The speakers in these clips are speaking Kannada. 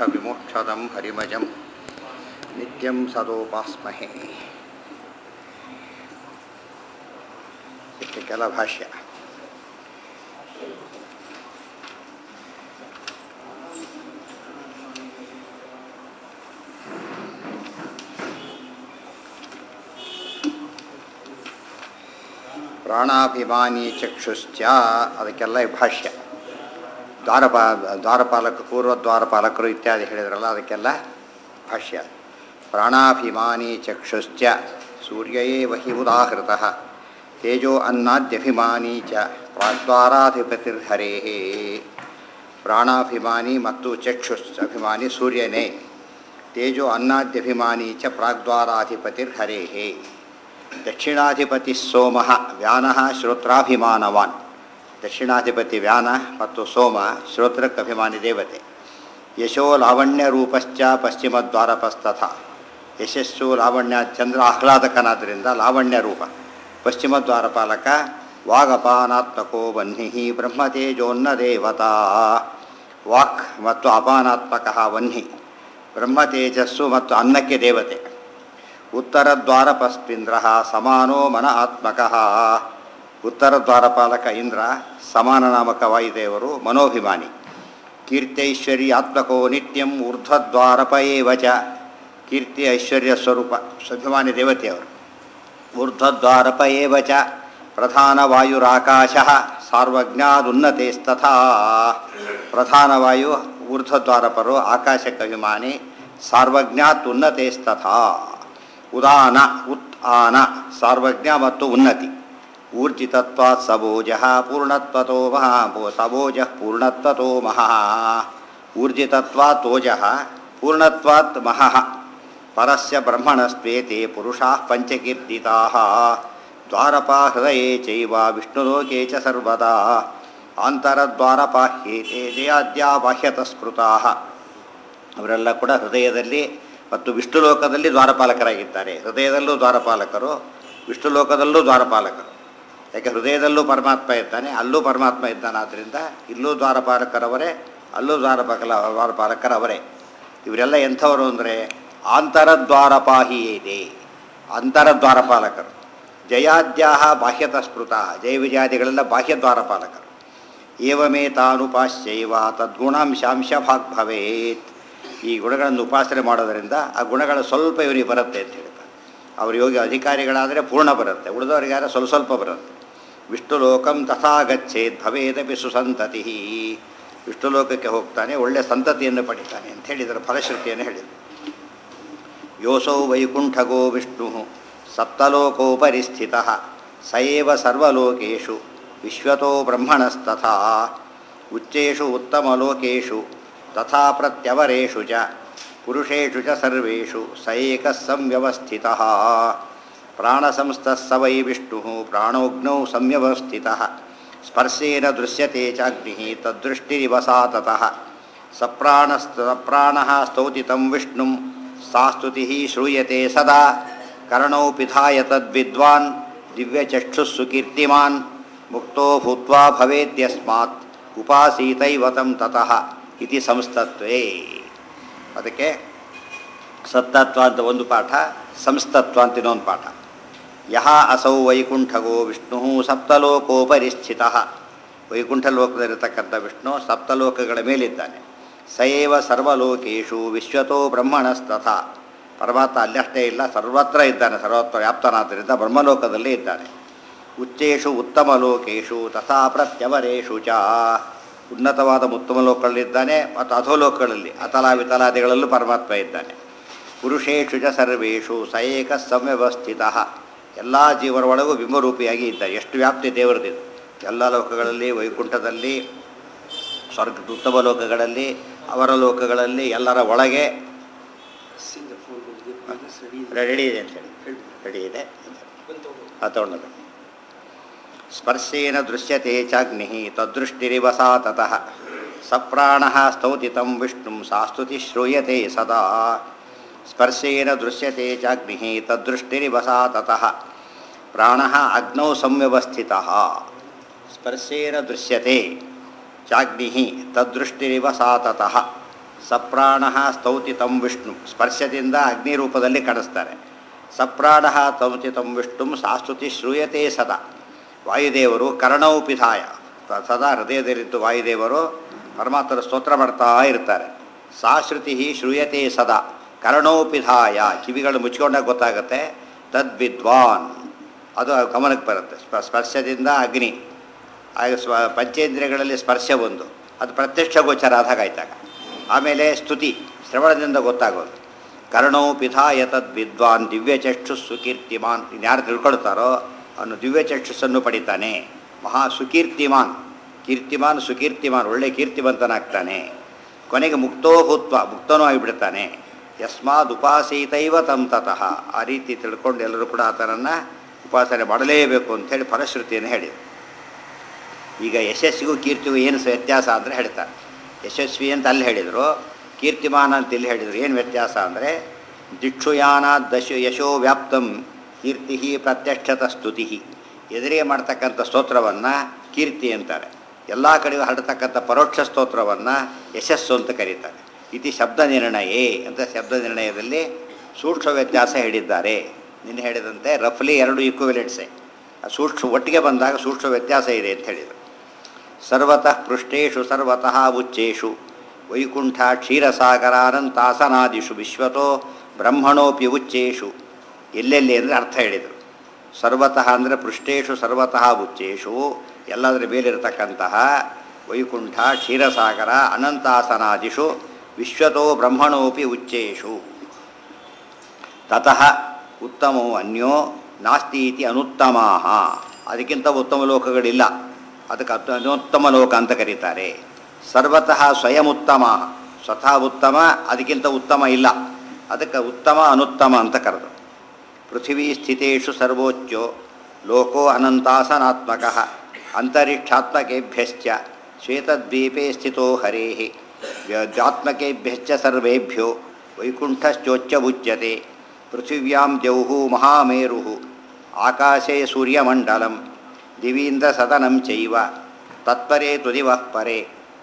मोक्षविमोक्षदं हरिमजं नित्यं सदोपास्महे ಇಷ್ಟು ಕೆಲ ಭಾಷ್ಯ ಪ್ರಾಣಾಭಿಮಾನಿ ಚಕ್ಷುಶ್ಚ ಅದಕ್ಕೆಲ್ಲ ಈ ಭಾಷ್ಯ ದ್ವಾರಪ ದ್ವಾರಪಾಲಕ ಪೂರ್ವ ದ್ವಾರಪಾಲಕರು ಇತ್ಯಾದಿ ಹೇಳಿದ್ರಲ್ಲ ಅದಕ್ಕೆಲ್ಲ ಭಾಷ್ಯ ಪ್ರಾಣಾಭಿಮಾನಿ ಚಕ್ಷುಶ್ಚ ಸೂರ್ಯಯೇವ ಹಿ ಉದಾಹೃತ ತೇಜೋ ಅನ್ನಾದ್ಯಭಿಮಾನಿ ಚ ಪ್ರಾದ್ವಾರಾಧಿಪತಿರ್ಹರೇ ಪ್ರಾಣಾಭಿಮಾನಿ ಮತ್ತು ಚಕ್ಷುಷ್ ಅಭಿಮಾನಿ ಸೂರ್ಯನೇ ತೇಜೋ ಅನ್ನಾದ್ಯಭಿಮಾನಿ ಚ ಪ್ರಾಗ್ದ್ವಾರಾಧಿಪತಿರ್ಹರೇ ದಕ್ಷಿಣಾಧಿಪತಿ ಸೋಮ ವ್ಯಾನ ಶ್ರೋತ್ರಾಭಿಮಾನವಾನ್ ದಕ್ಷಿಣಾಧಿಪತಿ ವ್ಯಾನ ಮತ್ತು ಸೋಮ ಶ್ರೋತ್ರಕ್ಕಭಿಮಾನಿ ದೇವತೆ ಯಶೋ ಲಾವಣ್ಯ ರೂಪಶ್ಚ ಪಶ್ಚಿಮ ದ್ವಾರಪಸ್ತಥ ಯಶಸ್ಸು ಲಾವಣ್ಯ ಚಂದ್ರ ಆಹ್ಲಾದಕನಾದ್ದರಿಂದ ಲಾವಣ್ಯ ರೂಪ ಪಶ್ಚಿಮ ದ್ವಾರಪಾಲಕ ವಾಗಪಾನಾತ್ಮಕೋ ವನ್ಹಿ ಬ್ರಹ್ಮತೇಜೋನ್ನ ದೇವತಾ ವಾಕ್ ಮತ್ತು ಅಪಾನಾತ್ಮಕ ವನ್ಹಿ ಬ್ರಹ್ಮತೇಜಸ್ಸು ಮತ್ತು ಅನ್ನಕ್ಕೆ ದೇವತೆ ಉತ್ತರ ದ್ವಾರಪಸ್ಪಿಂದ್ರ ಸಮಾನೋ ಮನ ಆತ್ಮಕ ಉತ್ತರ ದ್ವಾರಪಾಲಕ ಇಂದ್ರ ಸಮಾನ ನಾಮಕ ವಾಯುದೇವರು ಮನೋಭಿಮಾನಿ ಕೀರ್ತ್ಯೈಶ್ವರ್ಯಾತ್ಮಕೋ ನಿತ್ಯಂ ಊರ್ಧ್ವದ್ವಾರಪ ಏವ ಚ ಕೀರ್ತಿ ಐಶ್ವರ್ಯ ಸ್ವರೂಪ ಸ್ವಾಭಿಮಾನಿ ದೇವತೆಯವರು ಊರ್ಧ್ವದ್ವಾರಪ ಏವ ಚ ಪ್ರಧಾನವಾಯುರಾಕಾಶ ಸಾರ್ವಜ್ಞಾದುನ್ನತೇಸ್ತಥಾ ಪ್ರಧಾನವಾಯು ಊರ್ಧ್ವದ್ವಾರಪರು ಆಕಾಶಕ್ಕಭಿಮಾನಿ ಸಾರ್ವಜ್ಞಾತ್ ಉನ್ನತೇಸ್ತಥಾ ಉದಾನ ಉತ್ ಆನ ಸಾರ್ವಜ್ಞ ಮತ್ತು ಉನ್ನತಿ ಊರ್ಜಿತತ್ವಾತ್ ಸಬೋಜ ಪೂರ್ಣತ್ವತೋ ಮಹಾ ಸಬೋಜ ಪೂರ್ಣತ್ವತೋ ಮಹಃ ಊರ್ಜಿತತ್ವಾತ್ ಓಜ ಪೂರ್ಣತ್ವಾತ್ ಮಹಃ ಪರಸ್ಯ ಬ್ರಹ್ಮಣಸ್ತ್ವೇತೆ ಪುರುಷಾಃ ಪಂಚಕೀರ್ತಿತಾಃ ದ್ವಾರಪಾ ಹೃದಯೇ ಚೈವ ವಿಷ್ಣುಲೋಕೆ ಚ ಸರ್ವದಾ ಆಂತರದ್ವಾರಪಾಹ್ಯೇತೆ ಜಯಾದ್ಯಾ ಬಾಹ್ಯತಸ್ಕೃತಾಃ ಅವರೆಲ್ಲ ಕೂಡ ಹೃದಯದಲ್ಲಿ ಮತ್ತು ವಿಷ್ಣು ಲೋಕದಲ್ಲಿ ದ್ವಾರಪಾಲಕರಾಗಿದ್ದಾರೆ ಹೃದಯದಲ್ಲೂ ದ್ವಾರಪಾಲಕರು ವಿಷ್ಣು ಲೋಕದಲ್ಲೂ ದ್ವಾರಪಾಲಕರು ಯಾಕೆ ಹೃದಯದಲ್ಲೂ ಪರಮಾತ್ಮ ಇದ್ದಾನೆ ಅಲ್ಲೂ ಪರಮಾತ್ಮ ಇದ್ದಾನೆ ಆದ್ದರಿಂದ ಇಲ್ಲೂ ದ್ವಾರಪಾಲಕರವರೇ ಅಲ್ಲೂ ದ್ವಾರಪಾಲಕರ ದ್ವಾರಪಾಲಕರವರೇ ಇವರೆಲ್ಲ ಎಂಥವರು ಅಂದರೆ ಆಂತರದ್ವಾರಪಾಹಿ ಇದೆ ಅಂತರದ್ವಾರಪಾಲಕರು ಜಯಾದ್ಯಾಹ ಬಾಹ್ಯತಸ್ಪೃತ ಜಯ ವಿಜಯಾದಿಗಳೆಲ್ಲ ಬಾಹ್ಯ ದ್ವಾರಪಾಲಕರು ಏವಮೇ ತಾನುಪಾಶ್ಚೈವ ತದ್ಗುಣಾಂಶಾಂಶ ಭಾಗ್ ಭವೇತ್ ಈ ಗುಣಗಳನ್ನು ಉಪಾಸನೆ ಮಾಡೋದರಿಂದ ಆ ಗುಣಗಳ ಸ್ವಲ್ಪ ಇವರಿಗೆ ಬರುತ್ತೆ ಅಂತ ಹೇಳ್ತಾರೆ ಅವ್ರ ಯೋಗಿ ಅಧಿಕಾರಿಗಳಾದರೆ ಪೂರ್ಣ ಬರುತ್ತೆ ಉಳಿದವರಿಗಾದ್ರೆ ಸ್ವಲ್ಪ ಸ್ವಲ್ಪ ಬರುತ್ತೆ ವಿಷ್ಣು ಲೋಕಂ ತಥಾ ಗಚ್ಚೇತ್ ಭವೇದಪಿ ಸುಸಂತತಿ ವಿಷ್ಣು ಲೋಕಕ್ಕೆ ಹೋಗ್ತಾನೆ ಒಳ್ಳೆ ಸಂತತಿಯನ್ನು ಪಡಿತಾನೆ ಅಂತ ಹೇಳಿದರು ಫಲಶ್ರುತಿಯನ್ನು ಹೇಳಿದರು ಯೋಸೌ ವೈಕುಂಠಗೋ ವಿಷ್ಣು ಸಪ್ತಲೋಕೋಪರಿ ಸ್ಥಿತ ಸಯೇವ ಸರ್ವಲೋಕೇಶು ವಿಶ್ವತೋ ಬ್ರಹ್ಮಣಸ್ತಥಾ ಉಚ್ಚೇಷು ಉತ್ತಮಲೋಕೇಶು ತಥಾ ಪ್ರತ್ಯವರೇಷು ಚ ಪುರುಷೇಷು ಚ ಸರ್ವೇಷು ಸ ಏಕಃ ಸಂವ್ಯವಸ್ಥಿತಃ ಪ್ರಾಣಸಂಸ್ಥಃ ಸ ವೈ ವಿಷ್ಣುಃ ಪ್ರಾಣೋಗ್ನೌ ಸಂವ್ಯವಸ್ಥಿತಃ ಸ್ಪರ್ಶೇನ ದೃಶ್ಯತೆ ಚಾಗ್ನಿಃ ತದ್ದೃಷ್ಟಿರಿವ ಸಾ ತತಃ ಸಪ್ರಾಣಸ್ತ ಸಪ್ರಾಣಃ ಸ್ತೌತಿ तं ವಿಷ್ಣುಂ सा ಸ್ತುತಿः ಶ್ರೂಯತೆ ಸದಾ ಕರ್ಣೌ ಪಿಧಾಯ ತದ್ವಿದ್ವಾನ್ ದಿವ್ಯಚಕ್ಷುಃ ಸುಕೀರ್ತಿಮಾನ್ ಮುಕ್ತೋ ಭೂತ್ವಾ ಭವೇದ್ಯಸ್ಮಾತ್ ಉಪಾಸೀತೈವ तं ತತಃ ಇತಿ ಸಂಸ್ತತ್ವೇ ಅದಕ್ಕೆ ಸತ್ತತ್ವ ಅಂತ ಒಂದು ಪಾಠ ಸಂಸ್ತತ್ವ ಅಂತ ಇನ್ನೊಂದು ಪಾಠ ಯಹ ಅಸೌ ವೈಕುಂಠಗೋ ವಿಷ್ಣು ಸಪ್ತಲೋಕೋಪರಿ ಸ್ಥಿತ ವೈಕುಂಠ ಲೋಕದಲ್ಲಿರತಕ್ಕಂಥ ವಿಷ್ಣು ಸಪ್ತಲೋಕಗಳ ಮೇಲಿದ್ದಾನೆ ಸಯೇವ ಸರ್ವಲೋಕೇಶು ವಿಶ್ವತೋ ಬ್ರಹ್ಮಣಸ್ತಥ ಪರಮಾತ್ಮ ಅಲ್ಲಷ್ಟೇ ಇಲ್ಲ ಸರ್ವತ್ರ ಇದ್ದಾನೆ ಸರ್ವತ್ರ ವ್ಯಾಪ್ತನಾದ್ದರಿಂದ ಬ್ರಹ್ಮಲೋಕದಲ್ಲಿ ಇದ್ದಾನೆ ಉಚ್ಚೇಷು ಉತ್ತಮ ಲೋಕೇಶು ತಥಾ ಪ್ರತ್ಯವರೇಷು ಚ ಉನ್ನತವಾದ ಉತ್ತಮ ಲೋಕಗಳಲ್ಲಿದ್ದಾನೆ ಮತ್ತು ಅಧೋಲೋಕಗಳಲ್ಲಿ ಅತಲ ವಿತಲಾದಿಗಳಲ್ಲೂ ಪರಮಾತ್ಮ ಇದ್ದಾನೆ ಪುರುಷೇಷು ಚ ಸರ್ವೇಷು ಸ ಏಕ ಸಂವ್ಯವಸ್ಥಿತ ಎಲ್ಲ ಜೀವರ ಒಳಗೂ ಬಿಂಬರೂಪಿಯಾಗಿ ಇದ್ದಾರೆ ಎಷ್ಟು ವ್ಯಾಪ್ತಿ ದೇವರದಿದೆ ಎಲ್ಲ ಲೋಕಗಳಲ್ಲಿ ವೈಕುಂಠದಲ್ಲಿ ಸ್ವರ್ಗ ಉತ್ತಮ ಲೋಕಗಳಲ್ಲಿ ಅವರ ಲೋಕಗಳಲ್ಲಿ ಎಲ್ಲರ ಒಳಗೆ ರೆಡಿ ಇದೆ ಅಂತೇಳಿ ರೆಡಿ ಇದೆ ತಗೊಂಡು ಸ್ಪರ್ಶೇನ ದೃಶ್ಯತೆ ಚಾಗ್ನಿ ತದ್ದೃಷ್ಟಿರಿವ ಸಾ ತತಃ ಸಪ್ರಾಣ ಸ್ತೌತಿ तं ವಿಷ್ಣುಂ ಸಾ ಸ್ತುತಿ ಶ್ರೂಯತೆ ಸದಾ ಸ್ಪರ್ಶೇನ ದೃಶ್ಯತೆ ಚಾಗ್ನಿ ತದ್ದೃಷ್ಟಿರಿವ ಸಾ ತತಃ ಪ್ರಾಣ ಅಗ್ನೌ ಸಂವ್ಯವಸ್ಥಿತ ಸ್ಪರ್ಶೇನ ದೃಶ್ಯತೆ ಚಾಗ್ನಿ ತದ್ದೃಷ್ಟಿರಿವ ಸಾ ತತಃ ಸಪ್ರಾಣ ಸ್ತೌತಿ ತಂ ವಿಷ್ಣು ಸ್ಪರ್ಶದಿಂದ ಅಗ್ನಿ ರೂಪದಲ್ಲಿ ಕಾಣಿಸ್ತಾರೆ ಸಪ್ರಾಣ ಸ್ತೌತಿ ತಂ ವಿಷ್ಣು ಸಾಸ್ತುತಿ ಶ್ರೂಯತೆ ಸದಾ ವಾಯುದೇವರು ಕರ್ಣೌ ಪಿಧಾಯ ಸ- ಸದಾ ಹೃದಯದಲ್ಲಿದ್ದು ವಾಯುದೇವರು ಪರಮಾತ್ಮರ ಸ್ತೋತ್ರ ಮಾಡ್ತಾ ಇರ್ತಾರೆ ಸಾಶ್ರುತಿ ಶ್ರೂಯತೆ ಸದಾ ಕರ್ಣೌ ಪಿಧಾಯ ಕಿವಿಗಳು ಮುಚ್ಕೊಂಡಾಗ ಗೊತ್ತಾಗುತ್ತೆ ತದ್ವಿದ್ವಾನ್ ಅದು ಗಮನಕ್ಕೆ ಬರುತ್ತೆ ಸ್ಪ- ಸ್ಪರ್ಶದಿಂದ ಅಗ್ನಿ ಆಗ ಸ್ವ ಪಂಚೇಂದ್ರಿಯಗಳಲ್ಲಿ ಸ್ಪರ್ಶ ಒಂದು ಅದು ಪ್ರತ್ಯಕ್ಷ ಗೋಚರ ಆದಾಗ ಆಯ್ತಾಗ ಆಮೇಲೆ ಸ್ತುತಿ ಶ್ರವಣದಿಂದ ಗೊತ್ತಾಗೋದು ಕರ್ಣೋ ಪಿಧಾಯ ತದ್ ವಿದ್ವಾನ್ ದಿವ್ಯಚಕ್ಷು ಸುಕೀರ್ತಿಮಾನ್ ಇನ್ಯಾರು ತಿಳ್ಕೊಳ್ತಾರೋ ಅವನು ದಿವ್ಯಚಕ್ಷುಸ್ಸನ್ನು ಪಡಿತಾನೆ ಮಹಾ ಸುಕೀರ್ತಿಮಾನ್ ಕೀರ್ತಿಮಾನ್ ಸುಕೀರ್ತಿಮಾನ್ ಒಳ್ಳೆ ಕೀರ್ತಿವಂತನಾಗ್ತಾನೆ ಕೊನೆಗೆ ಮುಕ್ತೋ ಭೂತ್ವ ಮುಕ್ತನೂ ಆಗಿಬಿಡ್ತಾನೆ ಯಸ್ಮಾದ್ ಉಪಾಸೀತೈವ ತಂ ತತಃ ಆ ರೀತಿ ತಿಳ್ಕೊಂಡು ಎಲ್ಲರೂ ಕೂಡ ಆತನನ್ನು ಉಪಾಸನೆ ಮಾಡಲೇಬೇಕು ಅಂಥೇಳಿ ಫಲಶ್ರುತಿಯನ್ನು ಹೇಳಿದರು ಈಗ ಯಶಸ್ಸಿಗೂ ಕೀರ್ತಿಗೂ ಏನು ಸ- ವ್ಯತ್ಯಾಸ ಅಂದರೆ ಹೇಳ್ತಾರೆ ಯಶಸ್ವಿ ಅಂತ ಅಲ್ಲಿ ಹೇಳಿದರು ಕೀರ್ತಿಮಾನ ಅಂತ ಇಲ್ಲಿ ಹೇಳಿದರು ಏನು ವ್ಯತ್ಯಾಸ ಅಂದರೆ ದಿಕ್ಷುಯಾನ ದಶ ಯಶೋ ವ್ಯಾಪ್ತಂ ಕೀರ್ತಿ ಪ್ರತ್ಯಕ್ಷತ ಸ್ತುತಿ ಎದುರಿಗೆ ಮಾಡ್ತಕ್ಕಂಥ ಸ್ತೋತ್ರವನ್ನು ಕೀರ್ತಿ ಅಂತಾರೆ ಎಲ್ಲ ಕಡೆಗೂ ಹರಡ್ತಕ್ಕಂಥ ಪರೋಕ್ಷ ಸ್ತೋತ್ರವನ್ನು ಯಶಸ್ಸು ಅಂತ ಕರೀತಾರೆ ಇತಿ ಶಬ್ದ ನಿರ್ಣಯೇ ಅಂತ ಶಬ್ದ ನಿರ್ಣಯದಲ್ಲಿ ಸೂಕ್ಷ್ಮ ವ್ಯತ್ಯಾಸ ಹೇಳಿದ್ದಾರೆ ನಿನ್ನೆ ಹೇಳಿದಂತೆ ರಫ್ಲಿ ಎರಡು ಈಕ್ವಿಲೆಂಟ್ಸೇ ಆ ಸೂಕ್ಷ್ಮ ಒಟ್ಟಿಗೆ ಬಂದಾಗ ಸೂಕ್ಷ್ಮ ವ್ಯತ್ಯಾಸ ಇದೆ ಅಂತ ಹೇಳಿದರು ಸರ್ವತಃ ಪೃಷ್ಠೇಶು ಸರ್ವತಃ ಉಚ್ಚೇಶು ವೈಕುಂಠ ಕ್ಷೀರಸಾಗರಾನಂತಾಸನಾದಿಷು ವಿಶ್ವತೋ ಬ್ರಹ್ಮಣೋಪಿ ಉಚ್ಚೇಶು ಎಲ್ಲೆಲ್ಲಿ ಅಂದರೆ ಅರ್ಥ ಹೇಳಿದರು ಸರ್ವತಃ ಅಂದರೆ ಪೃಷ್ಠೇಶು ಸರ್ವತಃ ಉಚ್ಚೇಶು ಎಲ್ಲದರ ಮೇಲಿರತಕ್ಕಂತಹ ವೈಕುಂಠ ಕ್ಷೀರಸಾಗರ ಅನಂತಾಸನಾದಿಷು ವಿಶ್ವತೋ ಬ್ರಹ್ಮಣೋಪಿ ಉಚ್ಚೇಶು ತತಃ ಉತ್ತಮೋ ಅನ್ಯೋ ನಾಸ್ತಿ ಇತಿ ಅನುತ್ತಮಾಹ ಅದಕ್ಕಿಂತ ಉತ್ತಮ ಲೋಕಗಳಿಲ್ಲ ಅದಕ್ಕೆ ಅತ್- ಅನುತ್ತಮ ಲೋಕ ಅಂತ ಕರೀತಾರೆ ಸರ್ವತಃ ಸ್ವಯಂ ಉತ್ತಮ ಸ್ವತಃ ಉತ್ತಮ ಅದಕ್ಕಿಂತ ಉತ್ತಮ ಇಲ್ಲ ಅದಕ್ಕೆ ಉತ್ತಮ ಅನುತ್ತಮ ಅಂತ ಕರೆದು ಪೃಥಿವೀ ಸ್ಥಿತೇಷು ಸರ್ವೋಚ್ಚೋ ಲೋಕೋ ಅನಂತಾಸನಾತ್ಮಕ ಅಂತರಿಕ್ಷಾತ್ಮಕೇಭ್ಯಶ್ಚ ಶ್ವೇತದ್ವೀಪೇ ಸ್ಥಿತೋ ಹರೇ ದ್ವಾತ್ಮಕೇಭ್ಯಶ್ಚ ಸರ್ವೇಭ್ಯೋ ವೈಕುಂಠಶ್ಚೋಚ್ಚಬುಚ್ಯತೆ ಪೃಥಿವ್ಯಾಂ ದ್ಯೌಃ ಮಹಾಮೇರು ಆಕಾಶೇ ಸೂರ್ಯಮಂಡಲಂ ದಿವೀಂದ್ರ ಸದನಂ ಚೈವ ತತ್ಪರೇ ತುದಿವಃ ಪರೆ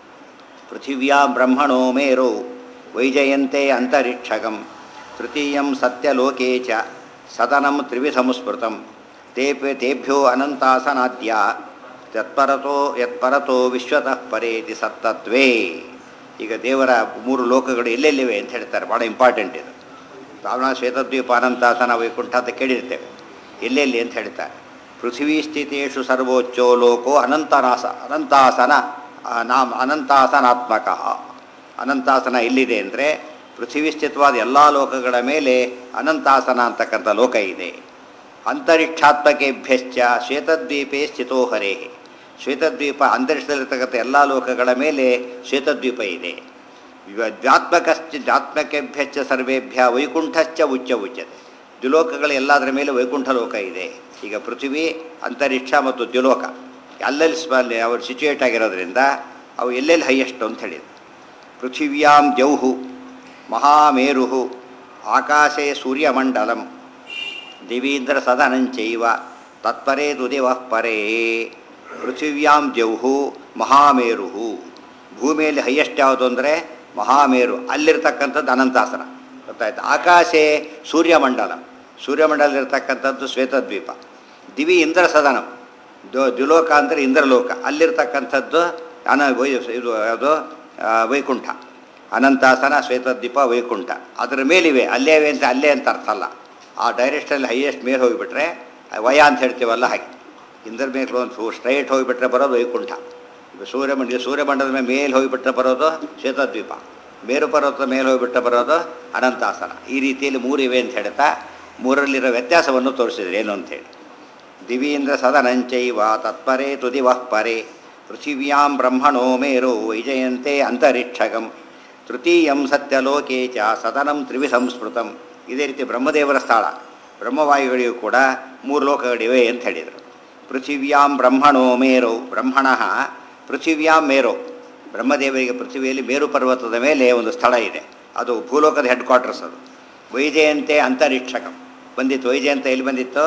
ಪೃಥಿವ್ಯಾಂ ಬ್ರಹ್ಮಣೋ ಮೇರೋ ವೈಜಯಂತೆ ಅಂತರಿಕ್ಷಗಂ ತೃತೀಯಂ ಸತ್ಯಲೋಕೆ ಚ ಸದನಂ ತ್ರಿವಿಧಂ ಸ್ಮೃತಂ ತೇಪೆ ತೇಭ್ಯೋ ಅನಂತಾಸನಾದ್ಯ ಯತ್ಪರತೋ ಯತ್ಪರತೋ ವಿಶ್ವತಃ ಪರೇತಿ ಸತ್ತತ್ವೇ ಈಗ ದೇವರ ಮೂರು ಲೋಕಗಳು ಎಲ್ಲೆಲ್ಲಿವೆ ಅಂತ ಹೇಳ್ತಾರೆ ಭಾಳ ಇಂಪಾರ್ಟೆಂಟ್ ಇದು ತಾವಣ ಶ್ವೇತದ್ವೀಪ ಅನಂತಾಸನ ವೈಕುಂಠ ಅಂತ ಕೇಳಿರ್ತೇವೆ ಎಲ್ಲೆಲ್ಲಿ ಅಂತ ಹೇಳ್ತಾರೆ ಪೃಥ್ವೀ ಸ್ಥಿತೇಶು ಸರ್ವೋಚ್ಚೋ ಲೋಕೋ ಅನಂತನಾಸ ಅನಂತಾಸನ ಆ, ನಾಮ ಅನಂತಾಸನಾತ್ಮಕ ಅನಂತಾಸನ ಎಲ್ಲಿದೆ ಅಂದರೆ ಪೃಥ್ವಿ ಸ್ಥಿತವಾದ ಎಲ್ಲ ಲೋಕಗಳ ಮೇಲೆ ಅನಂತಾಸನ ಅಂತಕ್ಕಂಥ ಲೋಕ ಇದೆ ಅಂತರಿಕ್ಷಾತ್ಮಕೇಭ್ಯಶ್ಚ ಶ್ವೇತದ್ವೀಪೇ ಸ್ಥಿತೋ ಹರೇ ಶ್ವೇತದ್ವೀಪ ಅಂತರಿಕ್ಷದಲ್ಲಿರ್ತಕ್ಕಂಥ ಎಲ್ಲ ಲೋಕಗಳ ಮೇಲೆ ಶ್ವೇತದ್ವೀಪ ಇದೆ ಇವ ದ್ವಾತ್ಮಕಶ್ಚ ದ್ವಾತ್ಮಕೆಭ್ಯಶ್ಚ ಸರ್ವೇಭ್ಯ ವೈಕುಂಠಶ್ಚ ಉಚ್ಚ ಉಚ್ಯತೆ ದ್ವಿಲೋಕಗಳ ಎಲ್ಲದರ ಮೇಲೆ ವೈಕುಂಠ ಲೋಕ ಇದೆ ಈಗ ಪೃಥ್ವಿ ಅಂತರಿಕ್ಷ ಮತ್ತು ದ್ವಿಲೋಕ ಅಲ್ಲಲ್ಲಿ ಸ್ಪ ಅವರು ಸಿಚುಯೇಟ್ ಆಗಿರೋದ್ರಿಂದ ಅವು ಎಲ್ಲೆಲ್ಲಿ ಹೈಯೆಸ್ಟ್ ಅಂತ ಹೇಳಿದ್ರು ಪೃಥಿವ್ಯಾಂ ಜೌಹು ಮಹಾಮೇರು ಆಕಾಶೇ ಸೂರ್ಯಮಂಡಲಂ ದಿವೀಂದ್ರ ಸದನಂಚೈವ ತತ್ಪರೇ ತುದಿವಃ ಪರೇ ಪೃಥಿವ್ಯಾಂ ಜೌಹು ಮಹಾಮೇರು ಭೂಮಿಯಲ್ಲಿ ಹೈಯೆಸ್ಟ್ ಯಾವುದು ಅಂದರೆ ಮಹಾಮೇರು ಅಲ್ಲಿರ್ತಕ್ಕಂಥದ್ದು ಅನಂತಾಸನ ಗೊತ್ತಾಯ್ತು ಆಕಾಶೇ ಸೂರ್ಯಮಂಡಲ ಸೂರ್ಯಮಂಡಲದಲ್ಲಿರ್ತಕ್ಕಂಥದ್ದು ಶ್ವೇತದ್ವೀಪ ದಿವಿ ಇಂದ್ರ ಸದನಂ ದ್ವ ದ್ವಿಲೋಕ ಅಂದರೆ ಇಂದ್ರಲೋಕ ಅಲ್ಲಿರ್ತಕ್ಕಂಥದ್ದು ಅನ ವೈ ಇದು ಯಾವುದು ಆ, ವೈಕುಂಠ ಅನಂತಾಸನ ಶ್ವೇತದ್ವೀಪ ವೈಕುಂಠ ಅದರ ಮೇಲಿವೆ ಅಲ್ಲೇ ಇವೆ ಅಂತ ಅಲ್ಲೇ ಅಂತ ಅರ್ಥ ಅಲ್ಲ ಆ ಡೈರೆಕ್ಷನಲ್ಲಿ ಹೈಯೆಸ್ಟ್ ಮೇಲೆ ಹೋಗಿಬಿಟ್ರೆ ವಯ ಅಂತ ಹೇಳ್ತೀವಲ್ಲ ಹಾಗೆ ಇಂದ್ರ ಮೇಲೆ ಒಂದು ಸ್ಟ್ರೈಟ್ ಹೋಗಿಬಿಟ್ರೆ ಬರೋದು ವೈಕುಂಠ ಈಗ ಸೂರ್ಯಮಂಡಲ ಸೂರ್ಯಮಂಡಲದ ಮೇಲೆ ಮೇಲೆ ಹೋಗಿಬಿಟ್ರೆ ಬರೋದು ಶ್ವೇತದ್ವೀಪ ಮೇರು ಪರ್ವತದ ಮೇಲೆ ಹೋಗಿಬಿಟ್ರೆ ಬರೋದು ಅನಂತಾಸನ ಈ ರೀತಿಯಲ್ಲಿ ಮೂರು ಇವೆ ಅಂತ ಹೇಳ್ತಾ ಮೂರಲ್ಲಿರೋ ವ್ಯತ್ಯಾಸವನ್ನು ತೋರಿಸಿದ್ರು ಏನು ಅಂತೇಳಿ ದಿವೀಂದ್ರ ಸದನಂಚೈವ ತತ್ಪರೇ ತುದಿವಃ ಪರೆ ಪೃಥಿವ್ಯಾಂ ಬ್ರಹ್ಮಣೋ ಮೇರೋ ವೈಜಯಂತೆ ಅಂತರಿಕ್ಷಗಂ ತೃತೀಯಂ ಸತ್ಯಲೋಕೆ ಚ ಸದನಂ ತ್ರಿವಿಧಂ ಸ್ಮೃತಂ ಇದೇ ರೀತಿ ಬ್ರಹ್ಮದೇವರ ಸ್ಥಳ ಬ್ರಹ್ಮವಾಯುಗಳಿಗೂ ಕೂಡ ಮೂರು ಲೋಕಗಳಿವೆ ಅಂತ ಹೇಳಿದರು ಪೃಥಿವ್ಯಾಂ ಬ್ರಹ್ಮಣೋ ಮೇರೋ ಬ್ರಹ್ಮಣ ಪೃಥಿವ್ಯಾಂ ಮೇರೋ ಬ್ರಹ್ಮದೇವರಿಗೆ ಪೃಥ್ವಿಯಲ್ಲಿ ಮೇರು ಪರ್ವತದ ಮೇಲೆ ಒಂದು ಸ್ಥಳ ಇದೆ ಅದು ಭೂಲೋಕದ ಹೆಡ್ ಕ್ವಾರ್ಟರ್ಸ್ ಅದು ವೈಜಯಂತೆ ಅಂತರಿಕ್ಷಕಂ ಬಂದಿತ್ತು ವೈಜಯಂತ ಎಲ್ಲಿ ಬಂದಿತ್ತು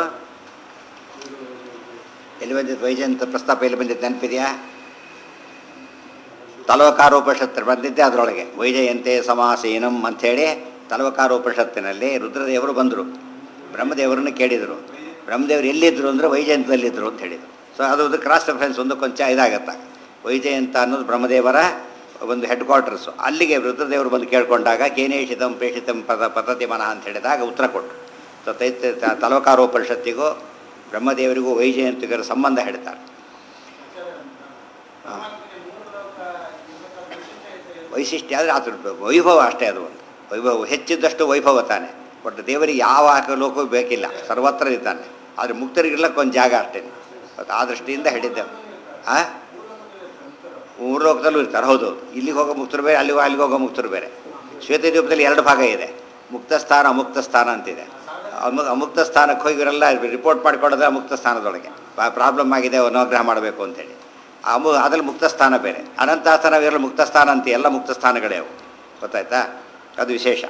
ಎಲ್ಲಿ ಬಂದಿತ್ತು ವೈಜಯಂತ ಪ್ರಸ್ತಾಪ ಎಲ್ಲಿ ಬಂದಿತ್ತು ನೆನಪಿದೆಯಾ ತಲವಕಾರೋಪನಿಷತ್ತು ಬಂದಿದ್ದೆ ಅದರೊಳಗೆ ವೈಜಯಂತೆ ಸಮಾಸೀನಂ ಅಂಥೇಳಿ ತಲವಕಾರೋಪನಿಷತ್ತಿನಲ್ಲಿ ರುದ್ರದೇವರು ಬಂದರು ಬ್ರಹ್ಮದೇವರನ್ನು ಕೇಳಿದರು ಬ್ರಹ್ಮದೇವರು ಎಲ್ಲಿದ್ದರು ಅಂದರೆ ವೈಜಯಂತದಲ್ಲಿದ್ದರು ಅಂತ ಹೇಳಿದರು ಸೊ ಅದು ಕ್ರಾಸ್ ರೆಫರೆನ್ಸ್ ಒಂದು ಕೊಂಚ ಇದಾಗತ್ತೆ ವೈಜಯಂತ ಅನ್ನೋದು ಬ್ರಹ್ಮದೇವರ ಒಂದು ಹೆಡ್ ಕ್ವಾರ್ಟರ್ಸು ಅಲ್ಲಿಗೆ ರುದ್ರದೇವರು ಬಂದು ಕೇಳ್ಕೊಂಡಾಗ ಕೇನೇಶಿತಂ ಪ್ರೇಷಿತಂ ಪದ ಪತತಿ ಮನಃ ಅಂತ ಹೇಳಿದಾಗ ಉತ್ತರ ಕೊಟ್ಟರು ಸೊ ತೈತ ತಲವಕಾರೋಪನಿಷತ್ತಿಗೂ ಬ್ರಹ್ಮದೇವರಿಗೂ ವೈಜಯಂತಿಗರ ಸಂಬಂಧ ಹೇಳ್ತಾರೆ ವೈಶಿಷ್ಟ್ಯ ಆದರೆ ಅದ್ರ ವೈಭವ ಅಷ್ಟೇ ಅದು ಒಂದು ವೈಭವ ಹೆಚ್ಚಿದ್ದಷ್ಟು ವೈಭವ ತಾನೆ ಬಟ್ ದೇವರಿಗೆ ಯಾವ ಲೋಕವೂ ಬೇಕಿಲ್ಲ ಸರ್ವತ್ರ ಇದ್ದಾನೆ ಆದರೆ ಮುಕ್ತರಿಗಿರ್ಲಕ್ಕೆ ಒಂದು ಜಾಗ ಅಷ್ಟೇ ಮತ್ತು ಆ ದೃಷ್ಟಿಯಿಂದ ಹೇಳಿದ್ದೆ ಆ ಮೂರು ಲೋಕದಲ್ಲೂ ಇರ್ತಾರೆ ಹೌದು ಇಲ್ಲಿಗೆ ಹೋಗೋ ಮುಕ್ತರು ಬೇರೆ ಅಲ್ಲಿಗೆ ಅಲ್ಲಿಗೆ ಹೋಗೋ ಮುಕ್ತರು ಬೇರೆ ಶ್ವೇತದ್ವೀಪದಲ್ಲಿ ಎರಡು ಭಾಗ ಇದೆ ಮುಕ್ತ ಸ್ಥಾನ ಅಮುಕ್ತ ಸ್ಥಾನ ಅಂತಿದೆ ಅಮು ಅಮುಕ್ತ ಸ್ಥಾನಕ್ಕೆ ಹೋಗಿರಲ್ಲ ರಿಪೋರ್ಟ್ ಮಾಡಿಕೊಡೋದ್ರೆ ಅಮುಕ್ತ ಸ್ಥಾನದೊಳಗೆ ಪ್ರಾಬ್ಲಮ್ ಆಗಿದೆ ಅನುಗ್ರಹ ಮಾಡಬೇಕು ಅಂತೇಳಿ ಅಮು ಅದ್ರಲ್ಲಿ ಮುಕ್ತ ಸ್ಥಾನ ಬೇರೆ ಅನಂತಾಸ್ಥಾನ ಇರಲ್ಲ ಮುಕ್ತ ಸ್ಥಾನ ಅಂತ ಎಲ್ಲ ಮುಕ್ತ ಸ್ಥಾನಗಳೇ ಅವು ಗೊತ್ತಾಯ್ತಾ ಅದು ವಿಶೇಷ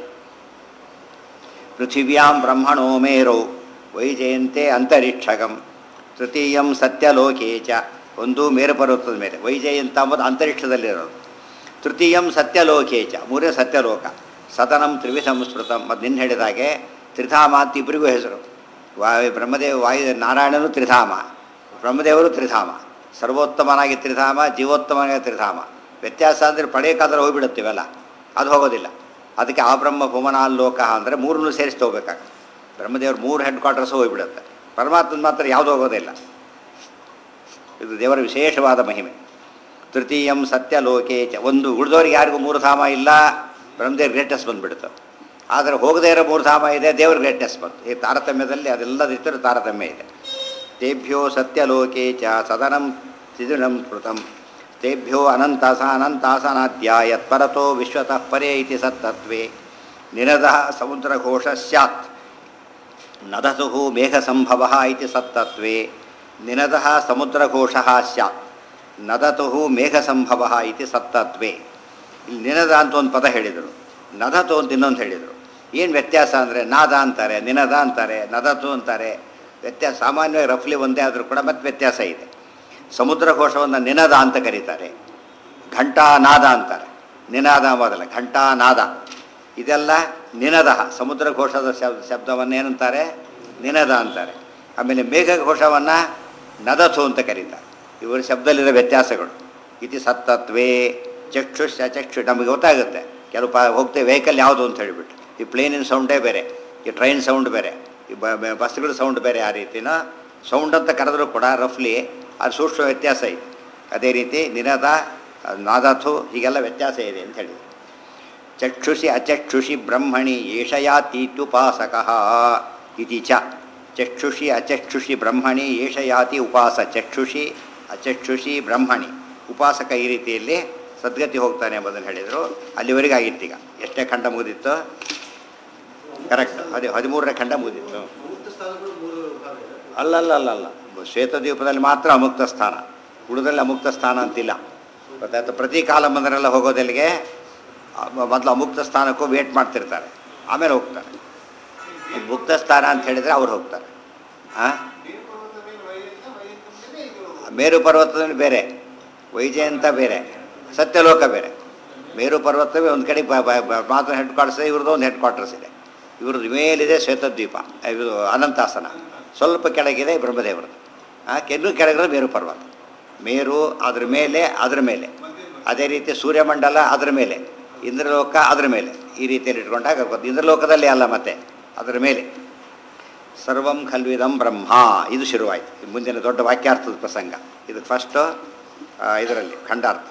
ಪೃಥಿವ್ಯಾಂ ಬ್ರಹ್ಮಣೋ ಮೇರೌ ವೈಜಯಂತೆ ಅಂತರಿಕ್ಷಗಂ ತೃತೀಯಂ ಸತ್ಯಲೋಕೆ ಚ ಒಂದು ಮೇರು ಪರ್ವತದ ಮೇಲೆ ವೈಜಯಂತ ಅಂಬುದು ಅಂತರಿಕ್ಷದಲ್ಲಿರೋದು ತೃತೀಯಂ ಸತ್ಯಲೋಕೆ ಚ ಮೂರನೇ ಸತ್ಯಲೋಕ ಸದನಂ ತ್ರಿವಿಧಂ ಸ್ಮೃತಂ ಮತ್ತು ನಿನ್ನ ಹೇಳಿದಾಗೆ ತ್ರಿಧಾಮ ಅಂತ ಇಬ್ಬರಿಗೂ ಹೆಸರು ವಾಯು ಬ್ರಹ್ಮದೇವ ವಾಯು ನಾರಾಯಣನು ತ್ರಿಧಾಮ ಬ್ರಹ್ಮದೇವರು ತ್ರಿಧಾಮ ಸರ್ವೋತ್ತಮನಾಗಿ ತ್ರಿಧಾಮ ಜೀವೋತ್ತಮನಾಗಿ ತ್ರಿಧಾಮ ವ್ಯತ್ಯಾಸ ಅಂದರೆ ಪಡೆಯೋಕ್ಕಾದ್ರೆ ಹೋಗ್ಬಿಡುತ್ತೀವಲ್ಲ ಅದು ಹೋಗೋದಿಲ್ಲ ಅದಕ್ಕೆ ಆ ಬ್ರಹ್ಮ ಭುವನಾಲೋಕ ಅಂದರೆ ಮೂರನ್ನು ಸೇರಿಸಿ ಹೋಗ್ಬೇಕಾಗ್ತದೆ ಬ್ರಹ್ಮದೇವ್ರ ಮೂರು ಹೆಡ್ ಕ್ವಾರ್ಟರ್ಸ್ ಹೋಗ್ಬಿಡುತ್ತೆ ಪರಮಾತ್ಮನ ಮಾತ್ರ ಯಾವುದೂ ಹೋಗೋದಿಲ್ಲ ಇದು ದೇವರ ವಿಶೇಷವಾದ ಮಹಿಮೆ ತೃತೀಯಂ ಸತ್ಯಲೋಕೆ ಚ ಒಂದು ಉಳಿದವ್ರಿಗೆ ಯಾರಿಗೂ ಮೂರು ಧಾಮ ಇಲ್ಲ ಬ್ರಹ್ಮದೇವ್ರ ಗ್ರೇಟೆಸ್ಟ್ ಬಂದುಬಿಡ್ತು ಆದರೆ ಹೋಗದೇ ಇರೋ ಮೂರು ಧಾಮ ಇದೆ ದೇವ್ರ ಗ್ರೇಟೆಸ್ಟ್ ಬಂತು ಈ ತಾರತಮ್ಯದಲ್ಲಿ ಅದೆಲ್ಲ ರೀತಿಯ ತಾರತಮ್ಯ ಇದೆ ತೇಭ್ಯೋ ಸತ್ಯಲೋಕೆ ಚ ಸದನಂ ಸಿದಿನಂ ಸ್ಮೃತಂ ತೇಭ್ಯೋ ಅನಂತಾಸ ಅನಂತಾಸನಾದ್ಯ ಯತ್ಪರತೋ ವಿಶ್ವತಃ ಪರೇ ಇತಿ ಸತ್ತತ್ವೇ ನಿನದ ಸಮುದ್ರಘೋಷ ಸ್ಯಾತ್ ನದತು ಮೇಘಸಂಭವ ಇತಿ ಸತ್ತತ್ವೇ ನಿನದ ಸಮುದ್ರಘೋಷ ಸ್ಯಾತ್ ನದತು ಮೇಘಸಂಭವ ಇತಿ ಸತ್ತತ್ವೇ ಇಲ್ಲಿ ನಿನದ ಅಂತ ಒಂದು ಪದ ಹೇಳಿದರು ನದತು ಅಂತ ಇನ್ನೊಂದು ಹೇಳಿದರು ಏನು ವ್ಯತ್ಯಾಸ ಅಂದರೆ ನಾದ ಅಂತಾರೆ ನಿನದ ಅಂತಾರೆ ನದತು ಅಂತಾರೆ ವ್ಯತ್ಯಾಸ ಸಾಮಾನ್ಯವಾಗಿ ರಫ್ಲಿ ಒಂದೇ ಆದರೂ ಕೂಡ ಮತ್ತೆ ವ್ಯತ್ಯಾಸ ಇದೆ ಸಮುದ್ರಘೋಷವನ್ನು ನಿನದ ಅಂತ ಕರೀತಾರೆ ಘಂಟಾನಾದ ಅಂತಾರೆ ನಿನಾದ ಮೊದಲ ಘಂಟಾನಾದ ಇದೆಲ್ಲ ನಿನದ ಸಮುದ್ರಘೋಷದ ಶಬ್ದ ಶಬ್ದವನ್ನು ಏನಂತಾರೆ ನಿನದ ಅಂತಾರೆ ಆಮೇಲೆ ಮೇಘಘೋಷವನ್ನು ನದಥು ಅಂತ ಕರೀತಾರೆ ಇವರ ಶಬ್ದದಲ್ಲಿರೋ ವ್ಯತ್ಯಾಸಗಳು ಇತಿ ಸತ್ತತ್ವೇ ಚಕ್ಷುಷ್ ಅಚಕ್ಷು ನಮಗೆ ಗೊತ್ತಾಗುತ್ತೆ ಕೆಲವು ಪ ಹೋಗ್ತೇವೆ ವೆಹಿಕಲ್ ಯಾವುದು ಅಂತ ಹೇಳಿಬಿಟ್ಟು ಈ ಪ್ಲೇನಿನ ಸೌಂಡೇ ಬೇರೆ ಈ ಟ್ರೈನ್ ಸೌಂಡ್ ಬೇರೆ ಈ ಬ ಬ- ಬಸ್ಗಳ ಸೌಂಡ್ ಬೇರೆ ಆ ರೀತಿನ ಸೌಂಡ್ ಅಂತ ಕರೆದ್ರೂ ಕೂಡ ರಫ್ಲಿ ಅದು ಸೂಕ್ಷ್ಮ ವ್ಯತ್ಯಾಸ ಇದೆ ಅದೇ ರೀತಿ ನಿನದ ನಾದಥು ಹೀಗೆಲ್ಲ ವ್ಯತ್ಯಾಸ ಇದೆ ಅಂತ ಹೇಳಿ ಚಕ್ಷುಷಿ ಅಚಕ್ಷುಷಿ ಬ್ರಹ್ಮಣಿ ಏಷಯಾತೀತ್ಯುಪಾಸಕ ಇತಿ ಚ ಚಕ್ಷುಷಿ ಅಚಕ್ಷುಷಿ ಬ್ರಹ್ಮಣಿ ಏಷಯಾತಿ ಉಪಾಸ ಚಕ್ಷುಷಿ ಅಚಕ್ಷುಷಿ ಬ್ರಹ್ಮಣಿ ಉಪಾಸಕ ಈ ರೀತಿಯಲ್ಲಿ ಸದ್ಗತಿ ಹೋಗ್ತಾನೆ ಎಂಬುದನ್ನು ಹೇಳಿದರು ಅಲ್ಲಿವರೆಗೆ ಆಗಿತ್ತು ಈಗ ಎಷ್ಟೇ ಖಂಡ ಮುಗಿದಿತ್ತು ಕರೆಕ್ಟ್ ಅದೇ ಹದಿಮೂರನೇ ಖಂಡ ಮುಗಿದಿತ್ತು ಅಲ್ಲಲ್ಲ ಅಲ್ಲಲ್ಲ ಶ್ವೇತದ್ವೀಪದಲ್ಲಿ ಮಾತ್ರ ಅಮುಕ್ತ ಸ್ಥಾನ ಉಳಿದಲ್ಲಿ ಅಮುಕ್ತ ಸ್ಥಾನ ಅಂತಿಲ್ಲ ಗೊತ್ತಾಯ್ತು ಪ್ರತಿ ಕಾಲ ಬಂದರೆಲ್ಲ ಹೋಗೋದಲ್ಲಿಗೆ ಮೊದಲು ಅಮುಕ್ತ ಸ್ಥಾನಕ್ಕೂ ವೇಟ್ ಮಾಡ್ತಿರ್ತಾರೆ ಆಮೇಲೆ ಹೋಗ್ತಾರೆ ಈ ಮುಕ್ತ ಸ್ಥಾನ ಅಂತ ಹೇಳಿದರೆ ಅವ್ರು ಹೋಗ್ತಾರೆ ಹಾಂ ಮೇರು ಪರ್ವತದಲ್ಲಿ ಬೇರೆ ವೈಜಯಂತ ಬೇರೆ ಸತ್ಯಲೋಕ ಬೇರೆ ಮೇರು ಪರ್ವತವೇ ಒಂದು ಕಡೆ ಬ- ಬ- ಬ- ಮಾತ್ರ ಹೆಡ್ ಕ್ವಾರ್ಟರ್ಸ್ ಇದೆ ಇವ್ರದ್ದು ಒಂದು ಹೆಡ್ ಕ್ವಾರ್ಟರ್ಸ್ ಇದೆ ಇವ್ರದ್ದು ಮೇಲಿದೆ ಶ್ವೇತದ್ವೀಪ ಇದು ಅನಂತಾಸನ ಸ್ವಲ್ಪ ಕೆಳಗಿದೆ ಬ್ರಹ್ಮದೇವರದ್ದು ಆ ಕೆನ್ನು ಕೆಳಗಿರೋ ಮೇರು ಪರ್ವತ ಮೇರು ಅದ್ರ ಮೇಲೆ ಅದ್ರ ಮೇಲೆ ಅದೇ ರೀತಿ ಸೂರ್ಯಮಂಡಲ ಅದ್ರ ಮೇಲೆ ಇಂದ್ರಲೋಕ ಅದ್ರ ಮೇಲೆ ಈ ರೀತಿಯಲ್ಲಿ ಇಟ್ಕೊಂಡಾಗ ಗೊತ್ತು ಇಂದ್ರಲೋಕದಲ್ಲಿ ಅಲ್ಲ ಮತ್ತೆ ಅದರ ಮೇಲೆ ಸರ್ವಂ ಖಲ್ವಿದಂ ಬ್ರಹ್ಮ ಇದು ಶುರುವಾಯಿತು ಇದು ಮುಂದಿನ ದೊಡ್ಡ ವಾಕ್ಯಾರ್ಥದ ಪ್ರಸಂಗ ಇದು ಫಸ್ಟು ಇದರಲ್ಲಿ ಖಂಡಾರ್ಥ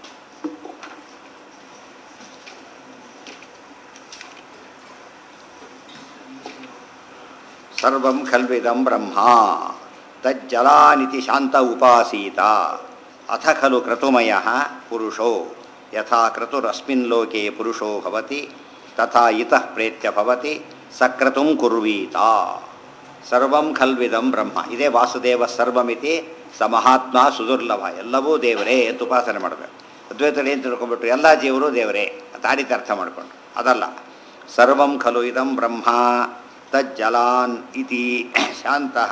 ಸರ್ವಂ ಖಲ್ವಿದಂ ಬ್ರಹ್ಮ ತಜ್ಜಲಾನಿತಿ ಶಾಂತ ಉಪಾಸೀತ ಅಥ ಖಲು ಕ್ರತುಮಯ ಪುರುಷೋ ಯಥಾ ಕ್ರತುರಸ್ಮಿನ್ ಲೋಕೆ ಪುರುಷೋ ಭವತಿ ತಥಾ ಇತಃ ಪ್ರೇತ್ಯ ಭವತಿ ಸಕ್ರತುಂ ಕುರ್ವೀತ ಸರ್ವಂ ಖಲ್ವಿದಂ ಬ್ರಹ್ಮ ಇದೇ ವಾಸುದೇವ ಸರ್ವಮಿತಿ ಸ ಮಹಾತ್ಮ ಸುದುರ್ಲಭ ಎಲ್ಲವೂ ದೇವರೇ ಅಂತ ಉಪಾಸನೆ ಮಾಡಬೇಕು ಅದ್ವೈತದಲ್ಲಿ ಏನು ತಿಳ್ಕೊಂಡ್ಬಿಟ್ರು ಎಲ್ಲ ಜೀವರು ದೇವರೇ ಅಂತ ಆ ರೀತಿ ಅರ್ಥ ಮಾಡಿಕೊಂಡ್ರು ಅದಲ್ಲ ಸರ್ವಂ ಖಲು ಇದಂ ಬ್ರಹ್ಮ ತಜ್ಜಲಾನ್ ಇತಿ ಶಾಂತಃ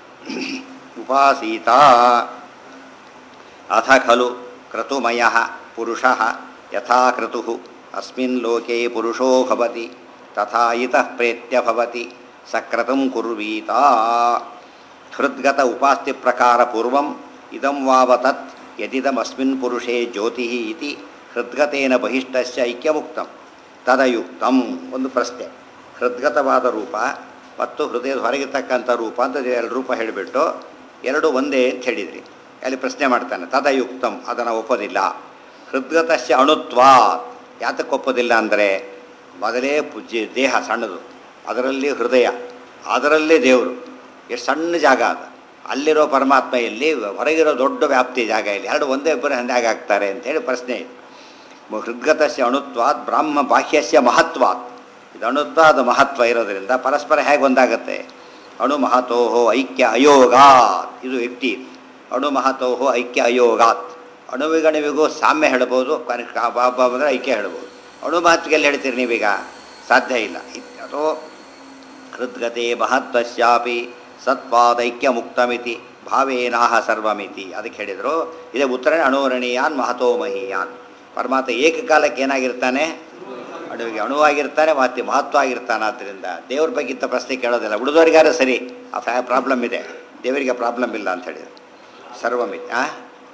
ಉಪಾಸೀತ ಅಥ ಖಲು ಕ್ರತುಮಯ ಪುರುಷ ಯಥಾ ಕ್ರತು ಅಸ್ಮಿನ್ ಲೋಕೆ ಪುರುಷೋ ಭವತಿ ತಥಾ ಇತಃ ಪ್ರೇತ್ಯ ಭವತಿ ಸಕ್ರತಂ ಕುರ್ವೀತ ಹೃದ್ಗತ ಉಪಾಸ್ತಿ ಪ್ರಕಾರ ಪೂರ್ವಂ ಇದಂ ವಾವತತ್ ಯದಿದಮಸ್ಮಿನ್ ಪುರುಷೇ ಜ್ಯೋತಿ ಇತಿ ಹೃದ್ಗತೇನ ಬಹಿಷ್ಠಸ್ಯ ಐಕ್ಯಮುಕ್ತಂ ತದಯುಕ್ತಂ ಒಂದು ಪ್ರಶ್ನೆ ಹೃದ್ಗತವಾದ ರೂಪ ಮತ್ತು ಹೃದಯದ ಹೊರಗಿರ್ತಕ್ಕಂಥ ರೂಪ ಅಂತ ಎರಡು ರೂಪ ಹೇಳಿಬಿಟ್ಟು ಎರಡು ಒಂದೇ ಅಂತ ಹೇಳಿದ್ರಿ ಅಲ್ಲಿ ಪ್ರಶ್ನೆ ಮಾಡ್ತಾನೆ ತದಯುಕ್ತಂ ಅದನ್ನು ಒಪ್ಪೋದಿಲ್ಲ ಹೃದ್ಗತಸ್ಯ ಅಣುತ್ವ ಯಾತಕ್ಕೆ ಒಪ್ಪೋದಿಲ್ಲ ಅಂದರೆ ಮೊದಲೇ ಪೂಜ್ಯ ದೇಹ ಸಣ್ಣದು ಅದರಲ್ಲಿ ಹೃದಯ ಅದರಲ್ಲೇ ದೇವರು ಎಷ್ಟು ಸಣ್ಣ ಜಾಗ ಅದು ಅಲ್ಲಿರೋ ಪರಮಾತ್ಮ ಎಲ್ಲಿ ಹೊರಗಿರೋ ದೊಡ್ಡ ವ್ಯಾಪ್ತಿ ಜಾಗ ಇಲ್ಲಿ ಎರಡು ಒಂದೇ ಇಬ್ಬರು ಹಂಗೆ ಆಗ್ತಾರೆ ಅಂತೇಳಿ ಪ್ರಶ್ನೆ ಇದೆ ಹೃದ್ಗತಸ್ಯ ಅಣುತ್ವಾತ್ ಬ್ರಾಹ್ಮ ಬಾಹ್ಯಸ್ಯ ಮಹತ್ವಾತ್ ಇದು ಅಣುತ್ವ ಅದು ಮಹತ್ವ ಇರೋದರಿಂದ ಪರಸ್ಪರ ಹೇಗೆ ಒಂದಾಗತ್ತೆ ಅಣು ಮಹತೋಹೋ ಐಕ್ಯ ಅಯೋಗಾತ್ ಇದು ವ್ಯಕ್ತಿ ಅಣು ಮಹತೋಹೋ ಐಕ್ಯ ಅಯೋಗಾತ್ ಅಣುವಿಗಣುವಿಗೂ ಸಾಮ್ಯ ಹೇಳ್ಬೋದು ಅಂದರೆ ಐಕ್ಯ ಹೇಳ್ಬೋದು ಅಣು ಮಹತ್ವಕ್ಕೆ ಎಲ್ಲಿ ಹೇಳ್ತೀರಿ ನೀವೀಗ ಸಾಧ್ಯ ಇಲ್ಲ ಅದು ಹೃದ್ಗತೆ ಮಹತ್ವಶ್ಯಾಪಿ ಸತ್ಪಾದೈಕ್ಯ ಮುಕ್ತಮಿತಿ ಭಾವೇನಾಹ ಸರ್ವಮಿತಿ ಅದಕ್ಕೆ ಹೇಳಿದರು ಇದೇ ಉತ್ತರನೇ ಅಣುವರಣೀಯಾನ್ ಮಹತೋ ಮಹೀಯಾನ್ ಪರಮಾತ್ಮ ಏಕಕಾಲಕ್ಕೆ ಏನಾಗಿರ್ತಾನೆ ಅಣುವಿಗೆ ಅಣುವಾಗಿರ್ತಾನೆ ಮತ್ತೆ ಮಹತ್ವ ಆಗಿರ್ತಾನೆ ಆದ್ದರಿಂದ ದೇವ್ರ ಬಗ್ಗೆ ಇಂಥ ಪ್ರಶ್ನೆ ಕೇಳೋದಿಲ್ಲ ಉಳಿದವ್ರಿಗಾರ ಸರಿ ಆ ಫ್ಯಾ ಪ್ರಾಬ್ಲಮ್ ಇದೆ ದೇವರಿಗೆ ಪ್ರಾಬ್ಲಮ್ ಇಲ್ಲ ಅಂತ ಹೇಳಿದ್ರು ಸರ್ವಮಿತಿ ಆ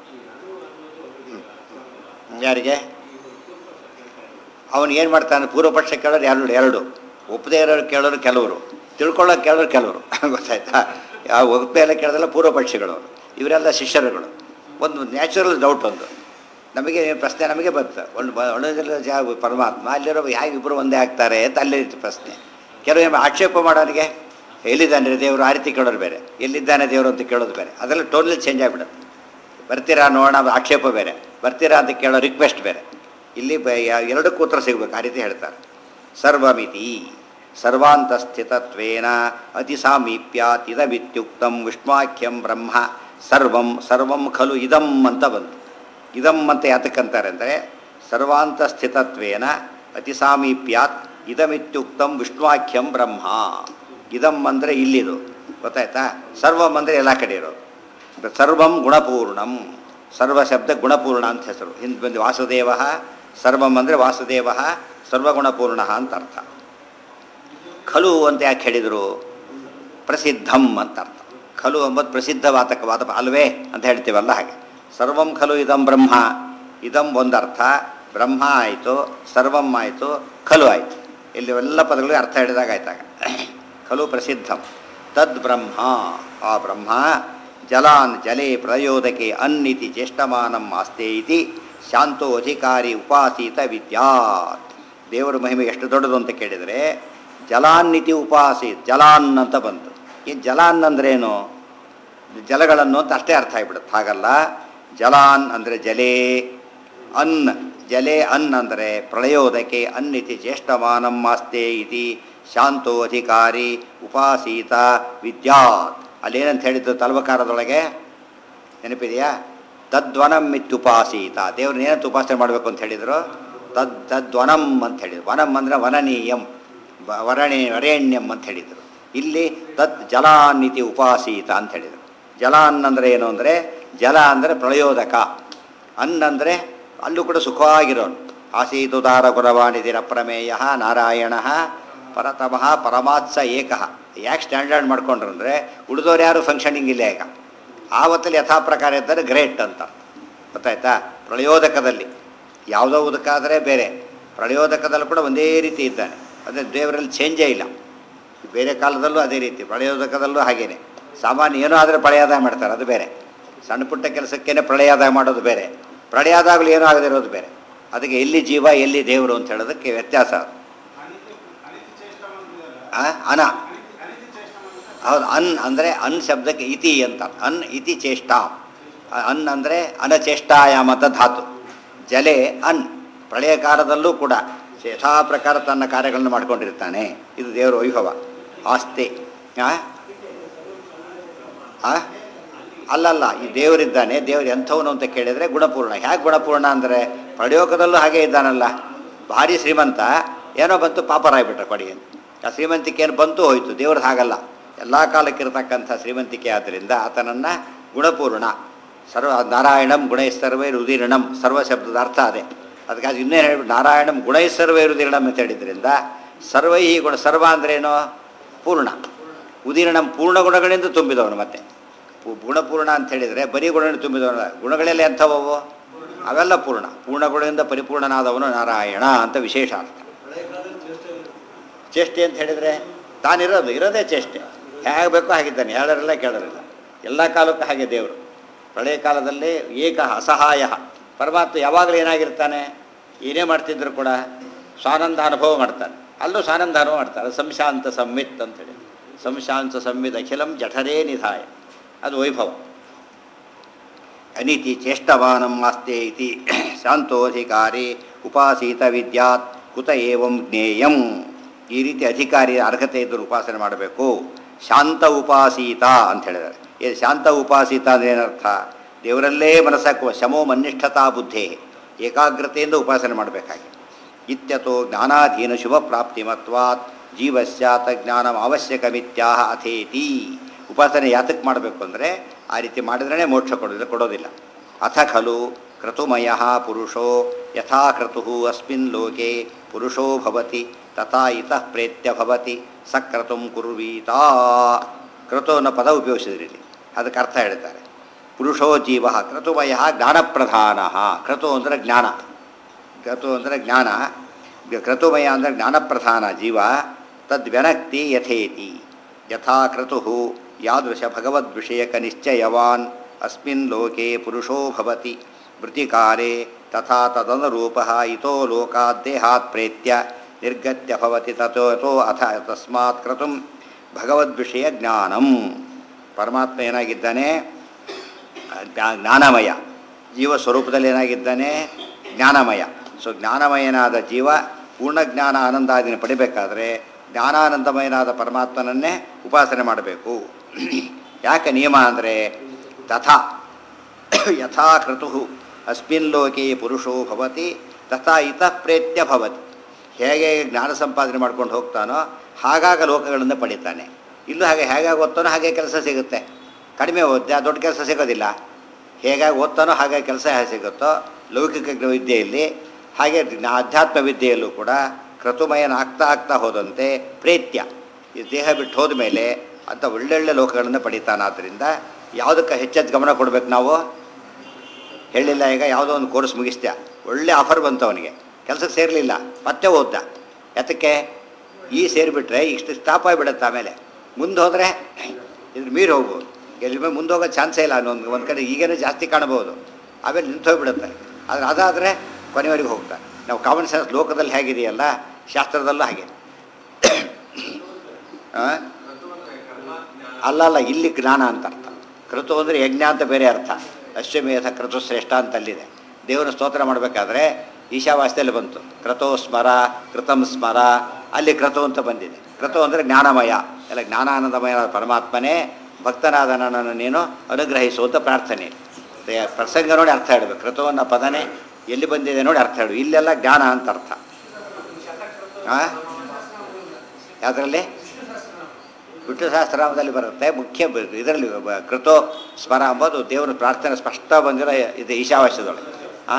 ಹ್ಮ್. ಯಾರಿಗೆ ಅವನು ಏನು ಮಾಡ್ತಾನೆ ಪೂರ್ವಪಕ್ಷ ಕೇಳೋರು ಎರಡು ಎರಡು ಒಪ್ಪದೇ ಇರೋರು ಕೇಳೋರು ಕೆಲವರು ತಿಳ್ಕೊಳ್ಳೋಕೆ ಕೇಳೋರು ಕೆಲವರು ಗೊತ್ತಾಯ್ತಾ ಯಾವ ಒಪ್ಪದೆ ಎಲ್ಲ ಕೇಳೋದಲ್ಲ ಪೂರ್ವಪಕ್ಷಿಗಳು ಇವರೆಲ್ಲ ಶಿಷ್ಯರುಗಳು ಒಂದು ನ್ಯಾಚುರಲ್ ಡೌಟ್ ಒಂದು ನಮಗೆ ಪ್ರಶ್ನೆ ನಮಗೆ ಬಂತು ಒಂದು ಬ- ಅಣುವಿನ ಜಾ- ಪರಮಾತ್ಮ ಅಲ್ಲಿರೋ ಹೇಗೆ ಇಬ್ಬರು ಒಂದೇ ಆಗ್ತಾರೆ ಅಂತ ಅಲ್ಲೇ ಇತ್ತು ಪ್ರಶ್ನೆ ಕೆಲವು ಆಕ್ಷೇಪ ಮಾಡೋರಿಗೆ ಎಲ್ಲಿದ್ದಾನೆ ದೇವರು ಆ ರೀತಿ ಕೇಳೋರು ಬೇರೆ ಎಲ್ಲಿದ್ದಾನೆ ದೇವರು ಅಂತ ಕೇಳೋದು ಬೇರೆ ಅದೆಲ್ಲ ಟೋಟಲಿ ಚೇಂಜ್ ಆಗಿಬಿಡುತ್ತೆ ಬರ್ತೀರಾ ನೋಡೋಣ ಅದು ಆಕ್ಷೇಪ ಬೇರೆ ಬರ್ತೀರಾ ಅಂತ ಕೇಳೋ ರಿಕ್ವೆಸ್ಟ್ ಬೇರೆ ಇಲ್ಲಿ ಬ ಯಾ- ಎರಡಕ್ಕೂ ಉತ್ತರ ಸಿಗಬೇಕು ಆ ರೀತಿ ಹೇಳ್ತಾರೆ ಸರ್ವಮಿತಿ ಸರ್ವಾಂತಸ್ಥಿತತ್ವೇನ ಅತಿ ಸಾಮೀಪ್ಯಾತ್ ಇದಮಿತ್ಯುಕ್ತಂ ವಿಷ್ಣುವಾಖ್ಯಂ ಬ್ರಹ್ಮ ಸರ್ವಂ ಸರ್ವಂ ಖಲು ಇದಂ ಅಂತ ಬಂತು ಇದಂ ಅಂತ ಯಾತಕ್ಕಂತಾರೆ ಅಂದರೆ ಸರ್ವಾಂತಸ್ಥಿತತ್ವೇನ ಅತಿ ಸಾಮೀಪ್ಯಾತ್ ಇದಮಿತ್ಯುಕ್ತಂ ವಿಷ್ಣುವಾಖ್ಯಂ ಬ್ರಹ್ಮ ಇದಂ ಅಂದರೆ ಇಲ್ಲಿದು ಗೊತ್ತಾಯ್ತಾ ಸರ್ವಂ ಅಂದರೆ ಎಲ್ಲ ಕಡೆ ಇರೋದು ಸರ್ವಂ ಗುಣಪೂರ್ಣಂ ಸರ್ವ ಶಬ್ದ ಗುಣಪೂರ್ಣ ಅಂತ ಹೆಸರು ಹಿಂದೆ ಬಂದು ವಾಸುದೇವ ಸರ್ವಂ ಅಂದರೆ ವಾಸುದೇವ ಸರ್ವಗುಣಪೂರ್ಣ ಅಂತ ಅರ್ಥ ಖಲು ಅಂತ ಯಾಕೆ ಹೇಳಿದರು ಪ್ರಸಿದ್ಧಂ ಅಂತ ಅರ್ಥ ಖಲು ಎಂಬುದು ಪ್ರಸಿದ್ಧವಾತಕವಾದ ಅಲ್ವೇ ಅಂತ ಹೇಳ್ತೀವಲ್ಲ ಹಾಗೆ ಸರ್ವಂ ಖಲು ಇದಂ ಬ್ರಹ್ಮ ಇದಂ ಒಂದರ್ಥ ಬ್ರಹ್ಮ ಆಯಿತು ಸರ್ವಂ ಆಯಿತು ಖಲು ಆಯಿತು ಇಲ್ಲಿ ಎಲ್ಲ ಪದಗಳಿಗೆ ಅರ್ಥ ಹೇಳಿದಾಗ ಆಯ್ತಾಗ ಖಲು ಪ್ರಸಿದ್ಧಂ ತದ್ ಬ್ರಹ್ಮ ಆ ಬ್ರಹ್ಮ ಜಲಾನ್ ಜಲೇ ಪ್ರಯೋದಕೆ ಅನ್ನಿತಿ ಚೇಷ್ಟಮಾನಂ ಆಸ್ತೆ ಇತಿ ಶಾಂತೋ ಅಧಿಕಾರಿ ಉಪಾಸೀತ ವಿದ್ಯಾತ್ ದೇವರ ಮಹಿಮೆ ಎಷ್ಟು ದೊಡ್ಡದು ಅಂತ ಕೇಳಿದರೆ ಜಲಾನ್ನಿತಿ ಉಪಾಸಿ ಜಲಾನ್ ಅಂತ ಬಂತು ಈ ಜಲಾನ್ ಅಂದ್ರೇನು ಜಲಗಳನ್ನು ಅಂತ ಅಷ್ಟೇ ಅರ್ಥ ಆಗಿಬಿಡುತ್ತೆ ಹಾಗಲ್ಲ ಜಲಾನ್ ಅಂದರೆ ಜಲೇ ಅನ್ ಜಲೇ ಅನ್ ಅಂದರೆ ಪ್ರಳಯೋದಕ್ಕೆ ಅನ್ನಿತಿ ಚೇಷ್ಟಮಾನಂ ಮಾಸ್ತೆ ಇತಿ ಶಾಂತೋ ಅಧಿಕಾರಿ ಉಪಾಸೀತ ವಿದ್ಯಾತ್ ಅಲ್ಲೇನಂತ ಹೇಳಿದ್ದು ತಲ್ವಕಾರದೊಳಗೆ ನೆನಪಿದೆಯಾ ತದ್ವನಂ ಇತ್ಯುಪಾಸೀತ ದೇವ್ರನ್ನ ಏನಂತ ಉಪಾಸನೆ ಮಾಡಬೇಕು ಅಂತ ಹೇಳಿದರು ತದ್ ತದ್ವನಂ ಅಂತ ಹೇಳಿದ್ರು ವನಂ ಅಂದರೆ ವನನೀಯಂ ಬ- ವರಣಿ ವರೇಣ್ಯಂ ಅಂತ ಹೇಳಿದರು ಇಲ್ಲಿ ತದ್ ಜಲಾನ್ನಿತಿ ಉಪಾಸೀತ ಅಂತ ಹೇಳಿದರು ಜಲಾನ್ ಅಂದರೆ ಏನು ಅಂದರೆ ಜಲ ಅಂದರೆ ಪ್ರಳಯೋದಕ ಅನ್ ಅಂದರೆ ಅಲ್ಲೂ ಕೂಡ ಸುಖವಾಗಿರೋನು ಆಸೀತುದಾರ ಗುರವಾಣಿದಿರ ಪ್ರಮೇಯ ನಾರಾಯಣ ಪರತಮಃ ಪರಮಾತ್ಸ ಏಕಃ ಯಾಕೆ ಸ್ಟ್ಯಾಂಡರ್ಡ್ ಮಾಡ್ಕೊಂಡ್ರು ಅಂದರೆ ಉಳಿದವ್ರು ಯಾರು ಫಂಕ್ಷನಿಂಗ್ ಇಲ್ಲ ಈಗ ಆವತ್ತಲ್ಲಿ ಯಥಾ ಪ್ರಕಾರ ಇದ್ದರೆ ಗ್ರೇಟ್ ಅಂತ ಗೊತ್ತಾಯ್ತಾ ಪ್ರಳಯೋದಕದಲ್ಲಿ ಯಾವುದೋ ಉದಕ ಆದರೆ ಬೇರೆ ಪ್ರಳಯೋದಕದಲ್ಲೂ ಕೂಡ ಒಂದೇ ರೀತಿ ಇದ್ದಾನೆ ಅದೇ ದೇವರಲ್ಲಿ ಚೇಂಜೇ ಇಲ್ಲ ಬೇರೆ ಕಾಲದಲ್ಲೂ ಅದೇ ರೀತಿ ಪ್ರಳಯೋದಕದಲ್ಲೂ ಹಾಗೇನೆ ಸಾಮಾನ್ಯ ಏನೋ ಆದರೆ ಪ್ರಳಯಾದಾಯ ಮಾಡ್ತಾರೆ ಅದು ಬೇರೆ ಸಣ್ಣ ಪುಟ್ಟ ಕೆಲಸಕ್ಕೇನೆ ಪ್ರಳಯಾದಾಯ ಮಾಡೋದು ಬೇರೆ ಪ್ರಳಯಾದಾಗಲೂ ಏನೂ ಆಗದಿರೋದು ಬೇರೆ ಅದಕ್ಕೆ ಎಲ್ಲಿ ಜೀವ ಎಲ್ಲಿ ದೇವರು ಅಂತ ಹೇಳೋದಕ್ಕೆ ವ್ಯತ್ಯಾಸ ಅದು. ಆ? ಅನ ಹೌದು ಅನ್ ಅಂದರೆ ಅನ್ ಶಬ್ದಕ್ಕೆ ಇತಿ ಅಂತ ಅನ್ ಇತಿ ಚೇಷ್ಟಾ ಅನ್ ಅಂದರೆ ಅನಚೇಷ್ಟಾಯಾಮ ಅಂತ ಧಾತು ಜಲೆ ಅನ್ ಪ್ರಳಯ ಕಾಲದಲ್ಲೂ ಕೂಡ ಯಥಾ ಪ್ರಕಾರ ತನ್ನ ಕಾರ್ಯಗಳನ್ನು ಮಾಡ್ಕೊಂಡಿರ್ತಾನೆ ಇದು ದೇವರ ವೈಭವ ಆಸ್ತಿ ಆ? ಆ? ಅಲ್ಲಲ್ಲ ಈ ದೇವರಿದ್ದಾನೆ ದೇವರು ಎಂಥವನು ಅಂತ ಕೇಳಿದರೆ ಗುಣಪೂರ್ಣ ಹೇಗೆ ಗುಣಪೂರ್ಣ ಅಂದರೆ ಪ್ರಯೋಗದಲ್ಲೂ ಹಾಗೆ ಇದ್ದಾನಲ್ಲ ಭಾರಿ ಶ್ರೀಮಂತ ಏನೋ ಬಂತು ಪಾಪರಾಗ್ಬಿಟ್ರೆ ಕೊಡಿಗೆ ಆ ಶ್ರೀಮಂತಿಕೆ ಏನು ಬಂತು ಹೋಯ್ತು ದೇವ್ರದ್ದು ಹಾಗಲ್ಲ ಎಲ್ಲ ಕಾಲಕ್ಕಿರ್ತಕ್ಕಂಥ ಶ್ರೀಮಂತಿಕೆ ಆದ್ದರಿಂದ ಆತನನ್ನು ಗುಣಪೂರ್ಣ ಸರ್ವ ನಾರಾಯಣಂ ಗುಣೈಸ್ತರ್ವೇ ರುದಿರಣಂ ಸರ್ವ ಶಬ್ದದ ಅರ್ಥ ಅದೇ ಅದಕ್ಕಾಗಿ ಇನ್ನೇನು ಹೇಳ್ಬಿಟ್ಟು ನಾರಾಯಣಂ ಗುಣೈಸ್ತರ್ವೇ ರುದಿರಣಂ ಅಂತ ಹೇಳಿದ್ರಿಂದ ಸರ್ವೈ ಗುಣ ಸರ್ವ ಅಂದ್ರೇನು ಪೂರ್ಣ ಉದೀರ್ಣಂ ಪೂರ್ಣ ಗುಣಗಳಿಂದ ತುಂಬಿದವನು ಮತ್ತೆ ಪು- ಗುಣಪೂರ್ಣ ಅಂತ ಹೇಳಿದರೆ ಬರೀ ಗುಣಗಳಿಂದ ತುಂಬಿದವನು ಗುಣಗಳೆಲ್ಲ ಎಂಥವವು ಅವೆಲ್ಲ ಪೂರ್ಣ ಪೂರ್ಣ ಗುಣದಿಂದ ಪರಿಪೂರ್ಣನಾದವನು ನಾರಾಯಣ ಅಂತ ವಿಶೇಷ ಅರ್ಥ ಚೇಷ್ಟೆ ಅಂತ ಹೇಳಿದರೆ ತಾನಿರೋದು ಇರೋದೇ ಚೇಷ್ಟೆ ಹೇಗೆ ಬೇಕೋ ಹಾಗಿದ್ದಾನೆ ಹೇಳೋರಿಲ್ಲ ಕೇಳೋರಿಲ್ಲ ಎಲ್ಲ ಕಾಲಕ್ಕೂ ಹಾಗೆ ದೇವರು ಪ್ರಳಯ ಕಾಲದಲ್ಲಿ ಏಕ ಅಸಹಾಯ ಪರಮಾತ್ಮ ಯಾವಾಗಲೂ ಏನಾಗಿರ್ತಾನೆ ಏನೇ ಮಾಡ್ತಿದ್ರು ಕೂಡ ಸ್ವಾನಂದ ಅನುಭವ ಮಾಡ್ತಾನೆ ಅಲ್ಲೂ ಸ್ವಾನಂದ ಅನುಭವ ಮಾಡ್ತಾರೆ ಅದು ಸಂಶಾಂತ ಸಂಮಿತ್ ಅಂತೇಳಿ ಸಂಶಾಂತ ಸಂಮಿತ್ ಅಖಿಲಂ ಜಠರೇ ನಿಧಾಯ ಅದು ವೈಭವ ಅನಿತಿ ಚೇಷ್ಟವಾನಂ ಆಸ್ತೆ ಇತಿ ಶಾಂತೋಧಿಕಾರಿ ಉಪಾಸೀತ ವಿದ್ಯಾತ್ ಕುತ ಏವಂ ಜ್ಞೇಯಂ ಈ ರೀತಿ ಅಧಿಕಾರಿ ಅರ್ಹತೆ ಇದ್ದರೂ ಉಪಾಸನೆ ಮಾಡಬೇಕು ಶಾಂತ ಉಪಾಸೀತ ಅಂತ ಹೇಳಿದ್ದಾರೆ ಇದು ಶಾಂತ ಉಪಾಸೀತ ಅಂದ್ರೆ ಏನರ್ಥ ದೇವರಲ್ಲೇ ಮನಸ್ಸಾಕುವ ಶಮೋ ಮನ್ನಿಷ್ಠತಾ ಬುದ್ಧಿ ಏಕಾಗ್ರತೆಯಿಂದ ಉಪಾಸನೆ ಮಾಡಬೇಕಾಗಿ ಇತ್ಯತೋ ಜ್ಞಾನಾಧೀನ ಶುಭ ಪ್ರಾಪ್ತಿಮತ್ವಾತ್ ಜೀವಸ್ಯಾತ ಜ್ಞಾನಂ ಅವಶ್ಯಕಮಿತ್ಯಾಹ ಅಥೇತಿ ಉಪಾಸನೆ ಯಾತಕ್ಕೆ ಮಾಡಬೇಕು ಅಂದರೆ ಆ ರೀತಿ ಮಾಡಿದ್ರೇ ಮೋಕ್ಷ ಕೊಡೋದಿಲ್ಲ ಕೊಡೋದಿಲ್ಲ ಅಥ ಖಲು ಕ್ರತುಮಯ ಪುರುಷೋ ಯಥಾ ಕ್ರತು ಅಸ್ಮಿನ್ ಲೋಕೆ ಪುರುಷೋ ಭವತಿ ತಥಾ ಇತಃ ಪ್ರೇತ್ಯ ಭವತಿ ಸಕ್ರತುಂ ಕುರ್ವೀತಾ ಕ್ರತು ಅನ್ನೋ ಪದ ಉಪಯೋಗಿಸಿದ್ರಿ ಇಲ್ಲಿ ಅದಕ್ಕೆ ಅರ್ಥ ಹೇಳ್ತಾರೆ ಪುರುಷೋ ಜೀವ ಕ್ರತುಮಯ ಜ್ಞಾನಪ್ರಧಾನ ಕ್ರತು ಅಂದರೆ ಜ್ಞಾನ ಕ್ರತು ಅಂದರೆ ಜ್ಞಾನ ಕ್ರತುಮಯ ಅಂದರೆ ಜ್ಞಾನಪ್ರಧಾನ ಜೀವ ತದ್ವ್ಯನಕ್ತಿ ಯಥೇತಿ ಯಥಾ ಕ್ರತು ಯಾದೃಶ ಭಗವದ್ವಿಷಯಕ ನಿಶ್ಚಯವಾನ್ ಅಸ್ಮಿನ್ ಲೋಕೆ ಪುರುಷೋ ಭವತಿ ವೃತ್ತಿಕಾಲೇ ತಥಾ ತದನುರೂಪ ಇತೋ ಲೋಕಾತ್ ದೇಹಾತ್ ಪ್ರೇತ್ಯ ನಿರ್ಗತ್ಯ ಭವತಿ ತಥೋ ಯಥೋ ಅಥ ತಸ್ಮಾತ್ ಕ್ರತುಂ ಭಗವದ್ವಿಷಯ ಜ್ಞಾನಂ ಪರಮಾತ್ಮ ಏನಾಗಿದ್ದಾನೆ ಜ್ಞಾ- ಜ್ಞಾನಮಯ ಜೀವ ಸ್ವರೂಪದಲ್ಲಿ ಏನಾಗಿದ್ದಾನೆ ಜ್ಞಾನಮಯ ಸೊ ಜ್ಞಾನಮಯನಾದ ಜೀವ ಪೂರ್ಣ ಜ್ಞಾನ ಆನಂದಾದಿನ ಪಡಿಬೇಕಾದ್ರೆ ಜ್ಞಾನಾನಂದಮಯನಾದ ಪರಮಾತ್ಮನನ್ನೇ ಉಪಾಸನೆ ಮಾಡಬೇಕು ಯಾಕೆ ನಿಯಮ ಅಂದರೆ ತಥಾ ಯಥಾ ಕ್ರತು ಅಸ್ಮಿನ್ ಲೋಕೆ ಪುರುಷೋ ಭವತಿ ತಥಾ ಇತಃ ಪ್ರೇತ್ಯ ಭವತಿ ಹೇಗೆ ಜ್ಞಾನ ಸಂಪಾದನೆ ಮಾಡ್ಕೊಂಡು ಹೋಗ್ತಾನೋ ಹಾಗಾಗ ಲೋಕಗಳನ್ನು ಪಡಿತಾನೆ ಇಲ್ಲೂ ಹಾಗೆ ಹೇಗಾಗಿ ಓದ್ತಾನೋ ಹಾಗೆ ಕೆಲಸ ಸಿಗುತ್ತೆ ಕಡಿಮೆ ಓದ್ದೆ ದೊಡ್ಡ ಕೆಲಸ ಸಿಗೋದಿಲ್ಲ ಹೇಗಾಗಿ ಓದ್ತಾನೋ ಹಾಗೆ ಕೆಲಸ ಹೇಗೆ ಸಿಗುತ್ತೋ ಲೌಕಿಕ ವಿದ್ಯೆಯಲ್ಲಿ ಹಾಗೆ ಜ್ಞಾ- ಅಧ್ಯಾತ್ಮ ವಿದ್ಯೆಯಲ್ಲೂ ಕೂಡ ಕ್ರತುಮಯನ ಆಗ್ತಾ ಆಗ್ತಾ ಹೋದಂತೆ ಪ್ರೇತ್ಯ ಈ ದೇಹ ಬಿಟ್ಟು ಹೋದ ಮೇಲೆ ಅಂಥ ಒಳ್ಳೊಳ್ಳೆ ಲೋಕಗಳನ್ನು ಪಡಿತಾನಾದ್ದರಿಂದ ಯಾವುದಕ್ಕೆ ಹೆಚ್ಚೆಚ್ಚು ಗಮನ ಕೊಡ್ಬೇಕು ನಾವು ಹೇಳಿಲ್ಲ ಈಗ ಯಾವುದೋ ಒಂದು ಕೋರ್ಸ್ ಮುಗಿಸ್ದೆ ಒಳ್ಳೆ ಆಫರ್ ಬಂತು ಅವನಿಗೆ ಕೆಲಸಕ್ಕೆ ಸೇರಲಿಲ್ಲ ಮತ್ತೆ ಓದ್ದ ಯಾತಕ್ಕೆ ಈ ಸೇರಿಬಿಟ್ರೆ ಇಷ್ಟು ಸ್ಟಾಪ್ ಆಗಿಬಿಡುತ್ತೆ ಆಮೇಲೆ ಮುಂದೆ ಹೋದರೆ ಇದ್ರ ಮೀರಿ ಹೋಗ್ಬೋದು ಎಲ್ಲಿ ಮುಂದೆ ಹೋಗೋ ಚಾನ್ಸೇ ಇಲ್ಲ ಅನ್ನೋ ಒಂದು ಕಡೆ ಈಗೇನೋ ಜಾಸ್ತಿ ಕಾಣಬಹುದು ಆಮೇಲೆ ನಿಂತು ಹೋಗ್ಬಿಡುತ್ತೆ ಆದರೆ ಅದಾದರೆ ಕೊನೆವರೆಗೆ ಹೋಗ್ತಾರೆ ನಾವು ಕಾಮನ್ ಸೆನ್ಸ್ ಲೋಕದಲ್ಲಿ ಹೇಗಿದೆಯಲ್ಲ ಶಾಸ್ತ್ರದಲ್ಲೂ ಹಾಗೆ ಆ? ಅಲ್ಲ ಅಲ್ಲ ಇಲ್ಲಿ ಜ್ಞಾನ ಅಂತ ಅರ್ಥ ಕೃತು ಅಂದರೆ ಯಜ್ಞ ಅಂತ ಬೇರೆ ಅರ್ಥ ಅಶ್ವಮೇಧ ಕ್ರತು ಶ್ರೇಷ್ಠ ಅಂತ ಅಲ್ಲಿದೆ ದೇವರ ಸ್ತೋತ್ರ ಮಾಡಬೇಕಾದ್ರೆ ಈಶಾವಾಸ್ಯದಲ್ಲಿ ಬಂತು ಕ್ರತೋ ಸ್ಮರ ಕೃತಂ ಸ್ಮರ ಅಲ್ಲಿ ಕ್ರತು ಅಂತ ಬಂದಿದೆ ಕ್ರತು ಅಂದರೆ ಜ್ಞಾನಮಯ ಎಲ್ಲ ಜ್ಞಾನಾನಂದಮಯನಾದ ಪರಮಾತ್ಮನೇ ಭಕ್ತನಾದ ನನ್ನನ್ನು ನೀನು ಅನುಗ್ರಹಿಸು ಅಂತ ಪ್ರಾರ್ಥನೆ ದೇ- ಪ್ರಸಂಗ ನೋಡಿ ಅರ್ಥ ಹೇಳಬೇಕು ಕ್ರತು ಅನ್ನೋ ಪದನೇ ಎಲ್ಲಿ ಬಂದಿದೆ ನೋಡಿ ಅರ್ಥ ಹೇಳು ಇಲ್ಲೆಲ್ಲ ಜ್ಞಾನ ಅಂತ ಅರ್ಥ ಹಾಂ ಯಾವುದರಲ್ಲಿ ವಿಷ್ಣು ಸಹಸ್ರನಾಮದಲ್ಲಿ ಬರುತ್ತೆ ಮುಖ್ಯ ಇದರಲ್ಲಿ ಕೃತೋ ಸ್ಮರ ಅಂಬೋದು ದೇವರ ಪ್ರಾರ್ಥನೆ ಸ್ಪಷ್ಟ ಬಂದಿರೋ ಇದು ಈಶಾವಾಸ್ಯದೊಳಗೆ ಆ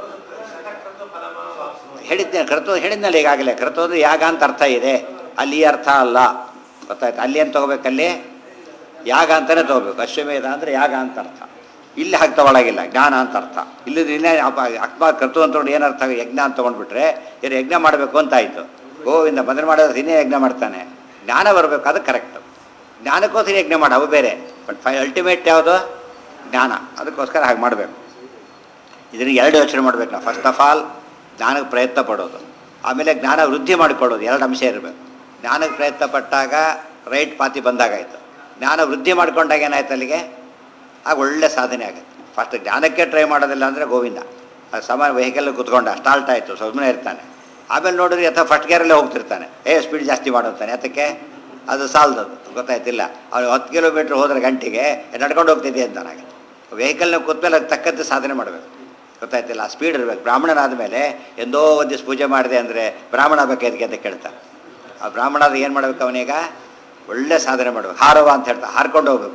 ಹೇಳಿದ್ದೇನೆ ಕೃತು ಹೇಳಿದ್ನಲ್ಲ ಈಗಾಗಲೇ ಕೃತು ಅಂದ್ರೆ ಯಾಗ ಅಂತ ಅರ್ಥ ಇದೆ ಅಲ್ಲಿ ಈ ಅರ್ಥ ಅಲ್ಲ ಗೊತ್ತಾಯ್ತು ಅಲ್ಲಿ ಏನು ತೊಗೋಬೇಕಲ್ಲಿ ಯಾಗ ಅಂತಲೇ ತೊಗೋಬೇಕು ಅಶ್ವಮೇಧ ಅಂದರೆ ಯಾಗ ಅಂತ ಅರ್ಥ ಇಲ್ಲಿ ಹಾಗೆ ತಗೊಳಗಿಲ್ಲ ಜ್ಞಾನ ಅಂತ ಅರ್ಥ ಇಲ್ಲಿ ಇನ್ನೇ ಅಕಸ್ಮಾತ್ ಕರ್ತು ಅಂತ ಏನು ಅರ್ಥ ಯಜ್ಞ ಅಂತ ತೊಗೊಂಡ್ಬಿಟ್ರೆ ಏನು ಯಜ್ಞ ಮಾಡಬೇಕು ಅಂತ ಆಯಿತು ಗೋವಿಂದ ಬಂದ್ರೆ ಮಾಡೋದು ಇನ್ನೇ ಯಜ್ಞ ಮಾಡ್ತಾನೆ ಜ್ಞಾನ ಬರಬೇಕು ಅದು ಕರೆಕ್ಟ್ ಜ್ಞಾನಕ್ಕೋಸ್ಕರ ಯಜ್ಞ ಮಾಡ ಅವು ಬೇರೆ ಬಟ್ ಫೈ ಅಲ್ಟಿಮೇಟ್ ಯಾವುದು ಜ್ಞಾನ ಅದಕ್ಕೋಸ್ಕರ ಹಾಗೆ ಮಾಡಬೇಕು ಇದನ್ನು ಎರಡು ಯೋಚನೆ ಮಾಡಬೇಕು ನಾವು ಫಸ್ಟ್ ಆಫ್ ಆಲ್ ಜ್ಞಾನಕ್ಕೆ ಪ್ರಯತ್ನ ಪಡೋದು ಆಮೇಲೆ ಜ್ಞಾನ ವೃದ್ಧಿ ಮಾಡಿಕೊಳ್ಳೋದು ಎರಡು ಅಂಶ ಇರಬೇಕು ಜ್ಞಾನಕ್ಕೆ ಪ್ರಯತ್ನ ಪಟ್ಟಾಗ ರೈಟ್ ಪಾತಿ ಬಂದಾಗಾಯಿತು ಜ್ಞಾನ ವೃದ್ಧಿ ಮಾಡ್ಕೊಂಡಾಗ ಏನಾಯ್ತು ಅಲ್ಲಿಗೆ ಆಗ ಒಳ್ಳೆ ಸಾಧನೆ ಆಗುತ್ತೆ ಫಸ್ಟ್ ಜ್ಞಾನಕ್ಕೆ ಟ್ರೈ ಮಾಡೋದಿಲ್ಲ ಅಂದರೆ ಗೋವಿಂದ ಅದು ಸಮಾನ ವೆಹಿಕಲ್ ಕುತ್ಕೊಂಡ ಸ್ಟಾರ್ಟ್ ಆಯಿತು ಸುಮ್ಮನೆ ಇರ್ತಾನೆ ಆಮೇಲೆ ನೋಡಿದ್ರೆ ಅಥವಾ ಫಸ್ಟ್ ಗೇರಲ್ಲೇ ಹೋಗ್ತಿರ್ತಾನೆ ಏ ಸ್ಪೀಡ್ ಜಾಸ್ತಿ ಮಾಡೋತಾನೆ ಅದಕ್ಕೆ ಅದು ಸಾಲದದು ಗೊತ್ತಾಯ್ತಿಲ್ಲ ಅವ್ನು ಹತ್ತು ಕಿಲೋಮೀಟ್ರ್ ಹೋದ್ರೆ ಗಂಟೆಗೆ ನಡ್ಕೊಂಡು ಹೋಗ್ತಿದ್ದೆ ಅಂತ ನನಗೆ ವೆಹಿಕಲ್ನ ಕೂತ್ಮೇಲೆ ಅದಕ್ಕೆ ತಕ್ಕಂತೆ ಸಾಧನೆ ಮಾಡಬೇಕು ಗೊತ್ತಾಯ್ತಿಲ್ಲ ಆ ಸ್ಪೀಡ್ ಇರಬೇಕು ಬ್ರಾಹ್ಮಣನಾದ ಮೇಲೆ ಎಂದೋ ಒಂದು ದಿವಸ ಪೂಜೆ ಮಾಡಿದೆ ಅಂದರೆ ಬ್ರಾಹ್ಮಣ ಆಗಬೇಕು ಅದಕ್ಕೆ ಅಂತ ಕೇಳ್ತಾನೆ ಆ ಬ್ರಾಹ್ಮಣ ಅದು ಏನು ಮಾಡ್ಬೇಕು ಅವನೀಗ ಒಳ್ಳೆ ಸಾಧನೆ ಮಾಡ್ಬೇಕು ಹಾರವ ಅಂತ ಹೇಳ್ತಾ ಹಾರ್ಕೊಂಡು ಹೋಗ್ಬೇಕು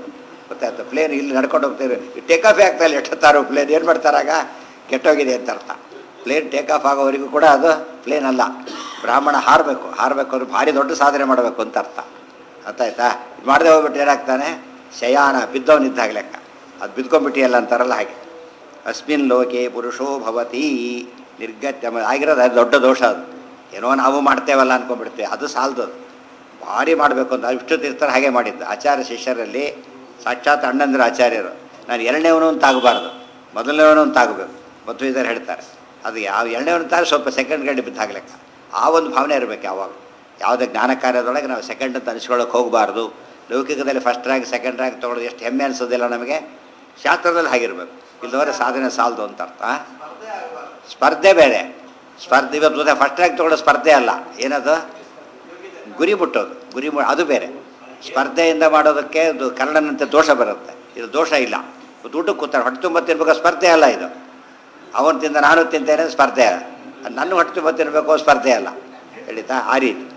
ಗೊತ್ತಾಯ್ತು ಪ್ಲೇನ್ ಇಲ್ಲಿ ನಡ್ಕೊಂಡು ಹೋಗ್ತಾರೆ ಟೇಕ್ ಆಫ್ ಆಗ್ತಾ ಇಲ್ಲ ಎಷ್ಟೊತ್ತಾರು ಪ್ಲೇನ್ ಏನು ಮಾಡ್ತಾರಾಗ ಕೆಟ್ಟೋಗಿದೆ ಅಂತ ಅರ್ಥ ಪ್ಲೇನ್ ಟೇಕ್ ಆಫ್ ಆಗೋವರೆಗೂ ಕೂಡ ಅದು ಪ್ಲೇನ್ ಅಲ್ಲ ಬ್ರಾಹ್ಮಣ ಹಾರಬೇಕು ಹಾರಬೇಕು ಅಂದ್ರೆ ಭಾರಿ ದೊಡ್ಡ ಸಾಧನೆ ಮಾಡಬೇಕು ಅಂತ ಅರ್ಥ ಅರ್ಥ ಆಯ್ತಾ ಇದು ಮಾಡದೆ ಹೋಗ್ಬಿಟ್ಟು ಏನಾಗ್ತಾನೆ ಶಯಾನ ಬಿದ್ದವನಿದ್ದಾಗ ಲೆಕ್ಕ ಅದು ಬಿದ್ಕೊಂಡ್ಬಿಟ್ಟಿಯಲ್ಲ ಅಂತಾರಲ್ಲ ಹಾಗೆ ಅಸ್ಮಿನ್ ಲೋಕೆ ಪುರುಷೋ ಭವತಿ ನಿರ್ಗತ್ಯ ಆಗಿರೋದು ಅದು ದೊಡ್ಡ ದೋಷ ಅದು ಏನೋ ನಾವು ಮಾಡ್ತೇವಲ್ಲ ಅನ್ಕೊಂಡ್ಬಿಡ್ತೇವೆ ಅದು ಸಾಲದು ಅದು ಭಾರಿ ಮಾಡಬೇಕು ಅಂತ ವಿಷ್ಣು ತೀರ್ಥರು ಹಾಗೆ ಮಾಡಿದ್ದು ಆಚಾರ್ಯ ಶಿಷ್ಯರಲ್ಲಿ ಸಾಕ್ಷಾತ್ ಅಣ್ಣಂದ್ರ ಆಚಾರ್ಯರು ನಾನು ಎರಡನೇವನು ಅಂತ ಆಗಬಾರ್ದು ಮೊದಲನೇವನು ಅಂತ ಆಗಬೇಕು ಮಧ್ವಿದರು ಹೇಳ್ತಾರೆ ಅದು ಯಾವ ಎರಡನೇವನು ಅಂತಾರೆ ಸ್ವಲ್ಪ ಸೆಕೆಂಡ್ ಗಂಟೆ ಬಿದ್ದಾಗಲೆಕ್ಕ ಆ ಒಂದು ಭಾವನೆ ಇರಬೇಕು ಯಾವಾಗ ಯಾವುದೇ ಜ್ಞಾನ ಕಾರ್ಯದೊಳಗೆ ನಾವು ಸೆಕೆಂಡ್ ಅಂತ ಅನಿಸ್ಕೊಳ್ಳೋಕೆ ಹೋಗಬಾರ್ದು ಲೌಕಿಕದಲ್ಲಿ ಫಸ್ಟ್ ರ್ಯಾಂಕ್ ಸೆಕೆಂಡ್ ರ್ಯಾಂಕ್ ತೊಗೊಳೋದು ಎಷ್ಟು ಹೆಮ್ಮೆ ಅನಿಸೋದಿಲ್ಲ ನಮಗೆ ಶಾಸ್ತ್ರದಲ್ಲಿ ಹಾಗಿರ್ಬೇಕು ಇಲ್ಲದವರೆ ಸಾಧನೆ ಸಾಲದು ಅಂತ ಅರ್ಥ ಸ್ಪರ್ಧೆ ಬೇರೆ ಸ್ಪರ್ಧೆ ಇವತ್ತು ಫಸ್ಟ್ ರ್ಯಾಂಕ್ ತೊಗೊಳ್ಳೋ ಸ್ಪರ್ಧೆ ಅಲ್ಲ ಏನದು ಗುರಿ ಮುಟ್ಟೋದು ಗುರಿ ಮು ಅದು ಬೇರೆ ಸ್ಪರ್ಧೆಯಿಂದ ಮಾಡೋದಕ್ಕೆ ಅದು ಕನ್ನಡನಂತೆ ದೋಷ ಬರುತ್ತೆ ಇದು ದೋಷ ಇಲ್ಲ ದುಡ್ಡು ಕೂತಾರೆ ಹೊಟ್ಟೆ ತುಂಬ ತಿನ್ಬೇಕು ಸ್ಪರ್ಧೆ ಅಲ್ಲ ಇದು ಅವನು ತಿಂದ ನಾನು ತಿಂತೇನೆ ಸ್ಪರ್ಧೆ ಅಲ್ಲ ಅದು ನನ್ನ ಹೊಟ್ಟೆ ತುಂಬ ತಿನ್ನಬೇಕು ಸ್ಪರ್ಧೆ ಅಲ್ಲ ಹೇಳಿತಾ ಆ ರೀತಿ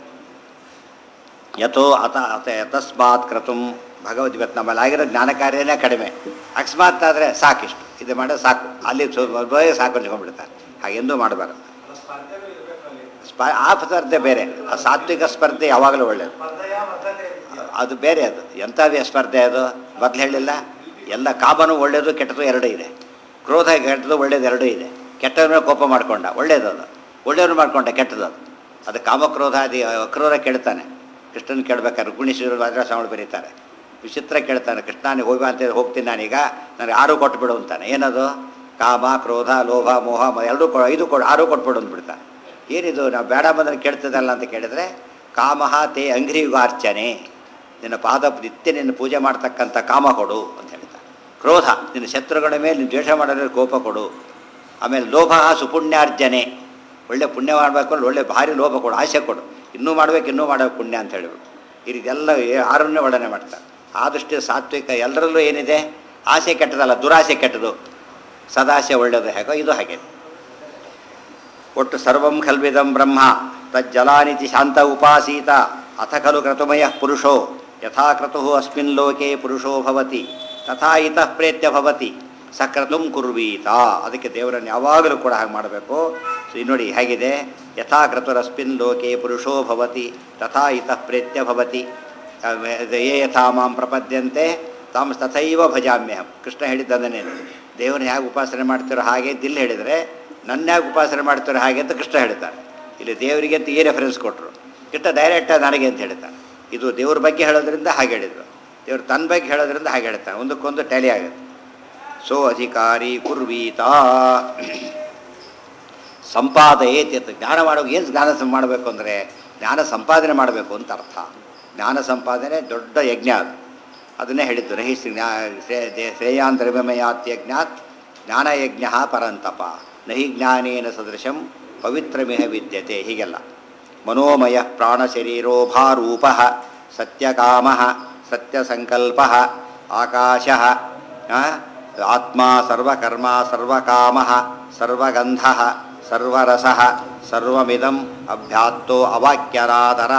ಯಥೋ ಅತ ಅತ ಯತಸ್ಮಾತ್ ಕ್ರತುಂ ಭಗವದ್ ಇವತ್ತು ನಮ್ಮಲ್ಲಿ ಆಗಿರೋ ಜ್ಞಾನ ಕಾರ್ಯನೇ ಕಡಿಮೆ ಅಕಸ್ಮಾತ್ ಆದರೆ ಸಾಕಿಷ್ಟು ಇದು ಮಾಡೋದು ಸಾಕು ಅಲ್ಲಿ ಸ್ವಲ್ಪ ಸಾಕು ಅಂದ್ಕೊಂಡ್ಬಿಡ್ತಾರೆ ಹಾಗೆಂದೂ ಮಾಡಬಾರ್ದು ಸ್ಪ ಆ ಸ್ಪರ್ಧೆ ಬೇರೆ ಆ ಸಾತ್ವಿಕ ಸ್ಪರ್ಧೆ ಯಾವಾಗಲೂ ಒಳ್ಳೆಯದು ಅದು ಬೇರೆ ಅದು ಎಂಥ ಸ್ಪರ್ಧೆ ಅದು ಮೊದಲು ಹೇಳಿಲ್ಲ ಎಲ್ಲ ಕಾಮನು ಒಳ್ಳೆಯದು ಕೆಟ್ಟದು ಎರಡೂ ಇದೆ ಕ್ರೋಧ ಕೆಟ್ಟದು ಒಳ್ಳೇದು ಎರಡೂ ಇದೆ ಕೆಟ್ಟವ್ರ ಕೋಪ ಮಾಡ್ಕೊಂಡ ಒಳ್ಳೇದು ಅದು ಒಳ್ಳೆಯವ್ರು ಮಾಡ್ಕೊಂಡ ಕೆಟ್ಟದು ಅದು ಅದು ಕಾಮಕ್ರೋಧಾದಿ ಅಕ್ರೂರ ಕೇಳ್ತಾನೆ ಕೃಷ್ಣನ್ ಕೇಳ್ಬೇಕಾದ್ರೆ ಗುಣಿಸಿದ್ರು ವಾದ್ರಾಸ್ವಾಮಿ ಬರೀತಾರೆ ವಿಚಿತ್ರ ಕೇಳ್ತಾನೆ ಕೃಷ್ಣನಿಗೆ ಹೋಗಿ ಅಂತ ಹೋಗ್ತೀನಿ ನಾನೀಗ ನನಗೆ ಆರು ಕೊಟ್ಬಿಡು ಅಂತಾನೆ ಏನದು ಕಾಮ ಕ್ರೋಧ ಲೋಭ ಮೋಹ ಮ- ಎರಡೂ ಕೊ ಐದು ಕೊಡು ಆರು ಕೊಟ್ಬಿಡು ಅಂದ್ಬಿಡ್ತಾನೆ ಏನಿದು ನಾವು ಬೇಡ ಬಂದ್ರೆ ಕೇಳ್ತದಲ್ಲ ಅಂತ ಕೇಳಿದ್ರೆ ಕಾಮಹ ತೇ ಅಂಗ್ರಿಯುಗಾರ್ಚನೆ ನಿನ್ನ ಪಾದ ನಿತ್ಯ ನಿನ್ನ ಪೂಜೆ ಮಾಡ್ತಕ್ಕಂಥ ಕಾಮ ಕೊಡು ಅಂತ ಹೇಳ್ತಾರೆ ಕ್ರೋಧ ನಿನ್ನ ಶತ್ರುಗಳ ಮೇಲೆ ನೀನು ದ್ವೇಷ ಮಾಡೋದ್ರೆ ಕೋಪ ಕೊಡು ಆಮೇಲೆ ಲೋಭ ಸುಪುಣ್ಯಾರ್ಜನೆ ಒಳ್ಳೆ ಪುಣ್ಯ ಮಾಡಬೇಕು ಅಂದ್ರೆ ಒಳ್ಳೆ ಭಾರಿ ಲೋಭ ಕೊಡು ಆಸೆ ಕೊಡು ಇನ್ನೂ ಮಾಡ್ಬೇಕು ಇನ್ನೂ ಮಾಡಬೇಕು ಪುಣ್ಯ ಅಂತ ಹೇಳಿಬಿಟ್ಟು ಈ ರೀತಿ ಎಲ್ಲ ಆರನ್ನೇ ವರ್ಣನೆ ಮಾಡ್ತಾರೆ ಆದಷ್ಟು ಸಾತ್ವಿಕ ಎಲ್ಲರಲ್ಲೂ ಏನಿದೆ ಆಸೆ ಕೆಟ್ಟದಲ್ಲ ದುರಾಸೆ ಕೆಟ್ಟದು ಸದಾಸೆ ಒಳ್ಳೆಯದು ಹೇಗೋ ಇದು ಹಾಗೆ ಒಟ್ಟು ಸರ್ವಂ ಖಲ್ವಿದಂ ಬ್ರಹ್ಮ ತಜ್ಜಲಾನಿತಿ ಶಾಂತ ಉಪಾಸೀತ ಅಥ ಖಲು ಕ್ರತುಮಯ ಪುರುಷೋ ಯಥಾ ಕ್ರತು ಅಸ್ಮಿನ್ ಲೋಕೆ ಪುರುಷೋ ಭವತಿ ತಥಾ ಇತಃ ಪ್ರೇತ್ಯ ಭವತಿ ಸಕ್ರತುಂ ಕುರ್ವೀತ ಅದಕ್ಕೆ ದೇವರನ್ನು ಯಾವಾಗಲೂ ಕೂಡ ಹಾಗೆ ಮಾಡಬೇಕು ಸೊ ಇಲ್ಲಿ ನೋಡಿ ಹೇಗಿದೆ ಯಥಾ ಕ್ರತುರಸ್ಮಿನ್ ಲೋಕೆ ಪುರುಷೋ ಭವತಿ ತಥಾ ಇತಃ ಪ್ರೇತ್ಯ ಭವತಿ ಯೇ ಯಥಾ ಮಾಂ ಪ್ರಪದ್ಯಂತೆ ತಾಮ್ ತಥೈವ ಭಜಾಮ್ಯಹಂ ಕೃಷ್ಣ ಹೇಳಿದ್ದನ್ನೇ ದೇವರನ್ನ ಹೇಗೆ ಉಪಾಸನೆ ಮಾಡ್ತಿರೋ ಹಾಗೆ ಅಂತ ಇಲ್ಲಿ ಹೇಳಿದರೆ ನನ್ನ ಯಾಕೆ ಉಪಾಸನೆ ಮಾಡ್ತಿರೋ ಹಾಗೆ ಅಂತ ಕೃಷ್ಣ ಹೇಳ್ತಾರೆ ಇಲ್ಲಿ ದೇವರಿಗೆ ಅಂತ ಈ ರೆಫರೆನ್ಸ್ ಕೊಟ್ಟರು ಕೃಷ್ಣ ಡೈರೆಕ್ಟಾಗಿ ನನಗೆ ಅಂತ ಹೇಳ್ತಾನೆ ಇದು ದೇವ್ರ ಬಗ್ಗೆ ಹೇಳೋದ್ರಿಂದ ಹಾಗೆ ಹೇಳಿದರು ದೇವ್ರು ತನ್ನ ಬಗ್ಗೆ ಹೇಳೋದ್ರಿಂದ ಹಾಗೆ ಹೇಳ್ತಾನೆ ಒಂದಕ್ಕೊಂದು ಟ್ಯಾಲಿ ಆಗುತ್ತೆ ಸೋ ಅಧಿಕಾರಿ ಕುರ್ವೀತ ಸಂಪಾದಯೇತಿ ಅಂತ ಜ್ಞಾನ ಮಾಡೋ ಏನು ಜ್ಞಾನ ಸಂ- ಮಾಡಬೇಕು ಅಂದರೆ ಜ್ಞಾನ ಸಂಪಾದನೆ ಮಾಡಬೇಕು ಅಂತ ಅರ್ಥ ಜ್ಞಾನ ಸಂಪಾದನೆ ದೊಡ್ಡ ಯಜ್ಞ ಅದು ಅದನ್ನೇ ಹೇಳಿದ್ದು ರಹಿ ಶ್ರೇಯಾಂತರ್ಮಯಾತ್ಯಜ್ಞಾತ್ ಜ್ಞಾನಯಜ್ಞ ಪರಂತಪ ನಹಿ ಜ್ಞಾನೇನ ಸದೃಶಂ ಪವಿತ್ರಮಿಹ ವಿದ್ಯತೆ ಹೀಗೆಲ್ಲ ಮನೋಮಯ ಪ್ರಾಣಶರೀರೋ ಭಾರೂಪ ಸತ್ಯಕಾಮ ಸತ್ಯಸಂಕಲ್ಪ ಆಕಾಶ ಆತ್ಮ ಸರ್ವಕರ್ಮ ಸರ್ವಕಾಮ ಸರ್ವಗಂಧ ಸರ್ವರಸ ಸರ್ವಮಿದಂ ಅಭ್ಯಾತ್ತೋ ಅವಾಕ್ಯರಾದರ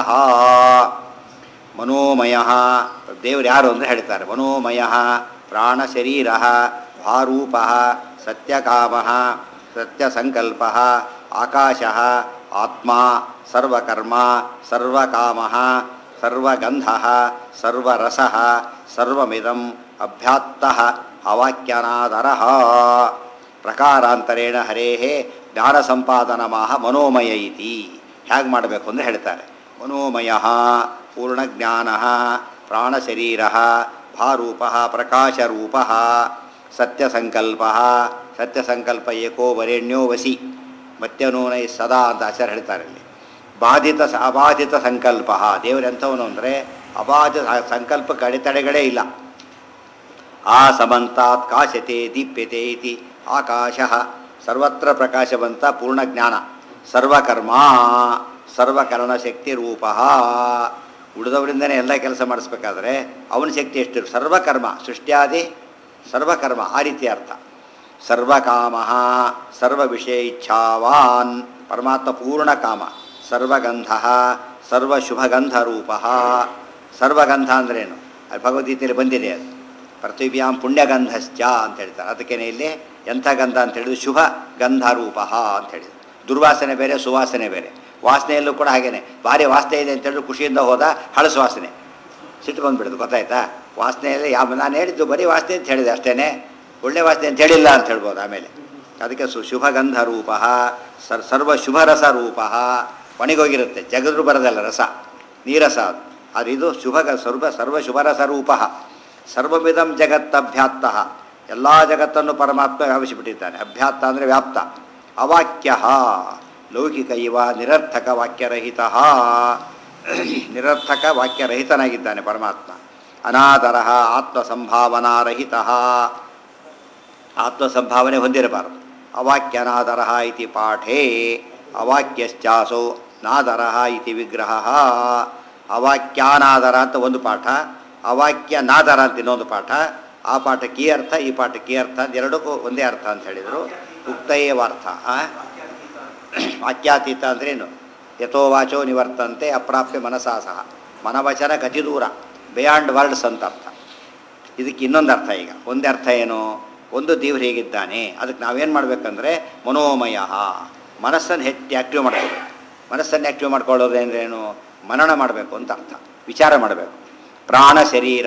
ಮನೋಮಯ ದೇವ್ರು ಯಾರು ಅಂದರೆ ಹೇಳ್ತಾರೆ ಮನೋಮಯ ಪ್ರಾಣಶರೀರ ಭಾರೂಪ ಸತ್ಯಕಾಮ ಸತ್ಯಸಂಕಲ್ಪ ಆಕಾಶ ಆತ್ಮ ಸರ್ವಕರ್ಮ ಸರ್ವಕಾಮ ಸರ್ವಗಂಧ ಸರ್ವರಸ ಸರ್ವಮಿದಂ ಅಭ್ಯಾತ್ತ ಅವಾಕ್ಯನಾದರ ಪ್ರಕಾರಾಂತರೇಣ ಹರೇ ಜ್ಞಾನ ಸಂಪಾದನಮಾಹ ಮನೋಮಯ ಇತಿ ಹೇಗೆ ಮಾಡಬೇಕು ಅಂದರೆ ಹೇಳ್ತಾರೆ ಮನೋಮಯ ಪೂರ್ಣಜ್ಞಾನ ಪ್ರಾಣಶರೀರ ಭಾರೂಪ ಪ್ರಕಾಶರೂಪ ಸತ್ಯಸಂಕಲ್ಪ ಸತ್ಯಸಂಕಲ್ಪ ಏಕೋ ವರೆಣ್ಯೋ ವಸಿ ಮತ್ಯನೂನೈ ಸದಾ ಅಂತ ಆಚಾರ್ಯ ಹೇಳ್ತಾರೆ ಇಲ್ಲಿ ಬಾಧಿತ ಸ- ಅಬಾಧಿತ ಸಂಕಲ್ಪ ದೇವರೆಂಥವನು ಅಂದರೆ ಅಬಾಧಿತ ಸಂಕಲ್ಪಕ್ಕೆ ಅಡೆತಡೆಗಳೇ ಇಲ್ಲ ಆ ಸಮಂತಾತ್ ಕಾಶತೆ ದೀಪ್ಯತೆ ಇತಿ ಆಕಾಶ ಸರ್ವತ್ರ ಪ್ರಕಾಶವಂತ ಪೂರ್ಣಜ್ಞಾನ ಸರ್ವಕರ್ಮ ಸರ್ವಕರಣ ಶಕ್ತಿ ರೂಪ ಉಳಿದವರಿಂದನೇ ಎಲ್ಲ ಕೆಲಸ ಮಾಡಿಸ್ಬೇಕಾದ್ರೆ ಅವನ ಶಕ್ತಿ ಎಷ್ಟು ಸರ್ವಕರ್ಮ ಸೃಷ್ಟ್ಯಾದಿ ಸರ್ವಕರ್ಮ ಆ ರೀತಿ ಅರ್ಥ ಸರ್ವಕಾಮ ಸರ್ವ ವಿಷಯ ಇಚ್ಛಾವಾನ್ ಪರಮಾತ್ಮ ಪೂರ್ಣ ಕಾಮ ಸರ್ವಗಂಧ ಸರ್ವಶುಭಗಂಧ ರೂಪ ಸರ್ವಗಂಧ ಅಂದ್ರೇನು ಅದು ಭಗವದ್ಗೀತೆಯಲ್ಲಿ ಬಂದಿದೆ ಅದು ಪೃಥಿವ್ಯಾಂ ಪುಣ್ಯಗಂಧಶ್ಚ ಅಂತ ಹೇಳ್ತಾರೆ ಅದಕ್ಕೇನೆ ಇಲ್ಲಿ ಎಂಥ ಗಂಧ ಅಂತ ಹೇಳಿದ್ರು ಶುಭ ಗಂಧ ರೂಪ ಅಂತ ಹೇಳಿದ್ರು ದುರ್ವಾಸನೆ ಬೇರೆ ಸುವಾಸನೆ ಬೇರೆ ವಾಸನೆಯಲ್ಲೂ ಕೂಡ ಹಾಗೇನೆ ಭಾರಿ ವಾಸನೆ ಇದೆ ಅಂತ ಹೇಳಿದ್ರು ಖುಷಿಯಿಂದ ಹೋದ ಹಳಸು ವಾಸನೆ ಸಿಟ್ಟು ಬಂದ್ಬಿಡುದು ಗೊತ್ತಾಯ್ತಾ ವಾಸನೆಯಲ್ಲಿ ಯಾವ ನಾನು ಹೇಳಿದ್ದು ಬರೀ ವಾಸನೆ ಅಂತ ಹೇಳಿದೆ ಅಷ್ಟೇ ಒಳ್ಳೆ ವಾಸನೆ ಅಂತ ಹೇಳಿಲ್ಲ ಅಂತ ಹೇಳ್ಬೋದು ಆಮೇಲೆ ಅದಕ್ಕೆ ಸು ಶುಭಗಂಧ ರೂಪ ಸರ್ ಸರ್ವ ಶುಭರಸ ರೂಪ ಒಣಗೋಗಿರುತ್ತೆ ಜಗದ್ರು ಬರದಲ್ಲ ರಸ ನೀರಸ ಅದು ಅದು ಇದು ಶುಭ ಸರ್ವ ಸರ್ವ ಶುಭರಸ ರೂಪ ಸರ್ವವಿಧಂ ಜಗತ್ತಭ್ಯಾತ್ತ ಎಲ್ಲ ಜಗತ್ತನ್ನು ಪರಮಾತ್ಮ ವ್ಯಾಪಿಸಿಬಿಟ್ಟಿದ್ದಾನೆ ಅಭ್ಯಾತ್ತ ಅಂದರೆ ವ್ಯಾಪ್ತ ಅವಾಕ್ಯ ಲೌಕಿಕ ಇವ ನಿರರ್ಥಕ ವಾಕ್ಯರಹಿತ ನಿರರ್ಥಕ ವಾಕ್ಯರಹಿತನಾಗಿದ್ದಾನೆ ಪರಮಾತ್ಮ ಅನಾದರ ಆತ್ಮಸಂಭಾವನಾರಹಿತ ಆತ್ಮಸಂಭಾವನೆ ಹೊಂದಿರಬಾರದು ಅವಾಕ್ಯನಾದರ ಇತಿ ಪಾಠೇ ಅವಾಕ್ಯಶ್ಚಾಸೋ ನಾದರ ಇತಿ ವಿಗ್ರಹ ಅವಾಕ್ಯಾನಾದರ ಅಂತ ಒಂದು ಪಾಠ ಅವಾಕ್ಯ ನಾದರ ಅಂತ ಇನ್ನೊಂದು ಪಾಠ ಆ ಪಾಠಕ್ಕೆ ಈ ಅರ್ಥ ಈ ಪಾಠಕ್ಕೆ ಈ ಅರ್ಥ ಅಂತ ಎರಡಕ್ಕೂ ಒಂದೇ ಅರ್ಥ ಅಂತ ಹೇಳಿದರು ಉಕ್ತಯೇವಾರ್ಥ ಆ? ವಾಕ್ಯಾತೀತ ಅಂದ್ರೇನು ಯಥೋ ವಾಚೋ ನಿವರ್ತಂತೆ ಅಪ್ರಾಪ್ಯ ಮನಸಾ ಸಹ ಮನವಚನ ಗತಿ ದೂರ ಬಿಯಾಂಡ್ ವರ್ಡ್ಸ್ ಅಂತ ಅರ್ಥ ಇದಕ್ಕೆ ಇನ್ನೊಂದು ಅರ್ಥ ಈಗ ಒಂದೇ ಅರ್ಥ ಏನು ಒಂದು ದೇವ್ರು ಹೇಗಿದ್ದಾನೆ ಅದಕ್ಕೆ ನಾವೇನು ಮಾಡಬೇಕಂದ್ರೆ ಮನೋಮಯ ಮನಸ್ಸನ್ನು ಹೆಚ್ಚು ಆ್ಯಕ್ಟಿವ್ ಮಾಡ್ಕೋಬೇಕು ಮನಸ್ಸನ್ನು ಆ್ಯಕ್ಟಿವ್ ಮಾಡ್ಕೊಳ್ಳೋದು ಅಂದ್ರೇನು ಮನನ ಮಾಡಬೇಕು ಅಂತ ಅರ್ಥ ವಿಚಾರ ಮಾಡಬೇಕು ಪ್ರಾಣ ಶರೀರ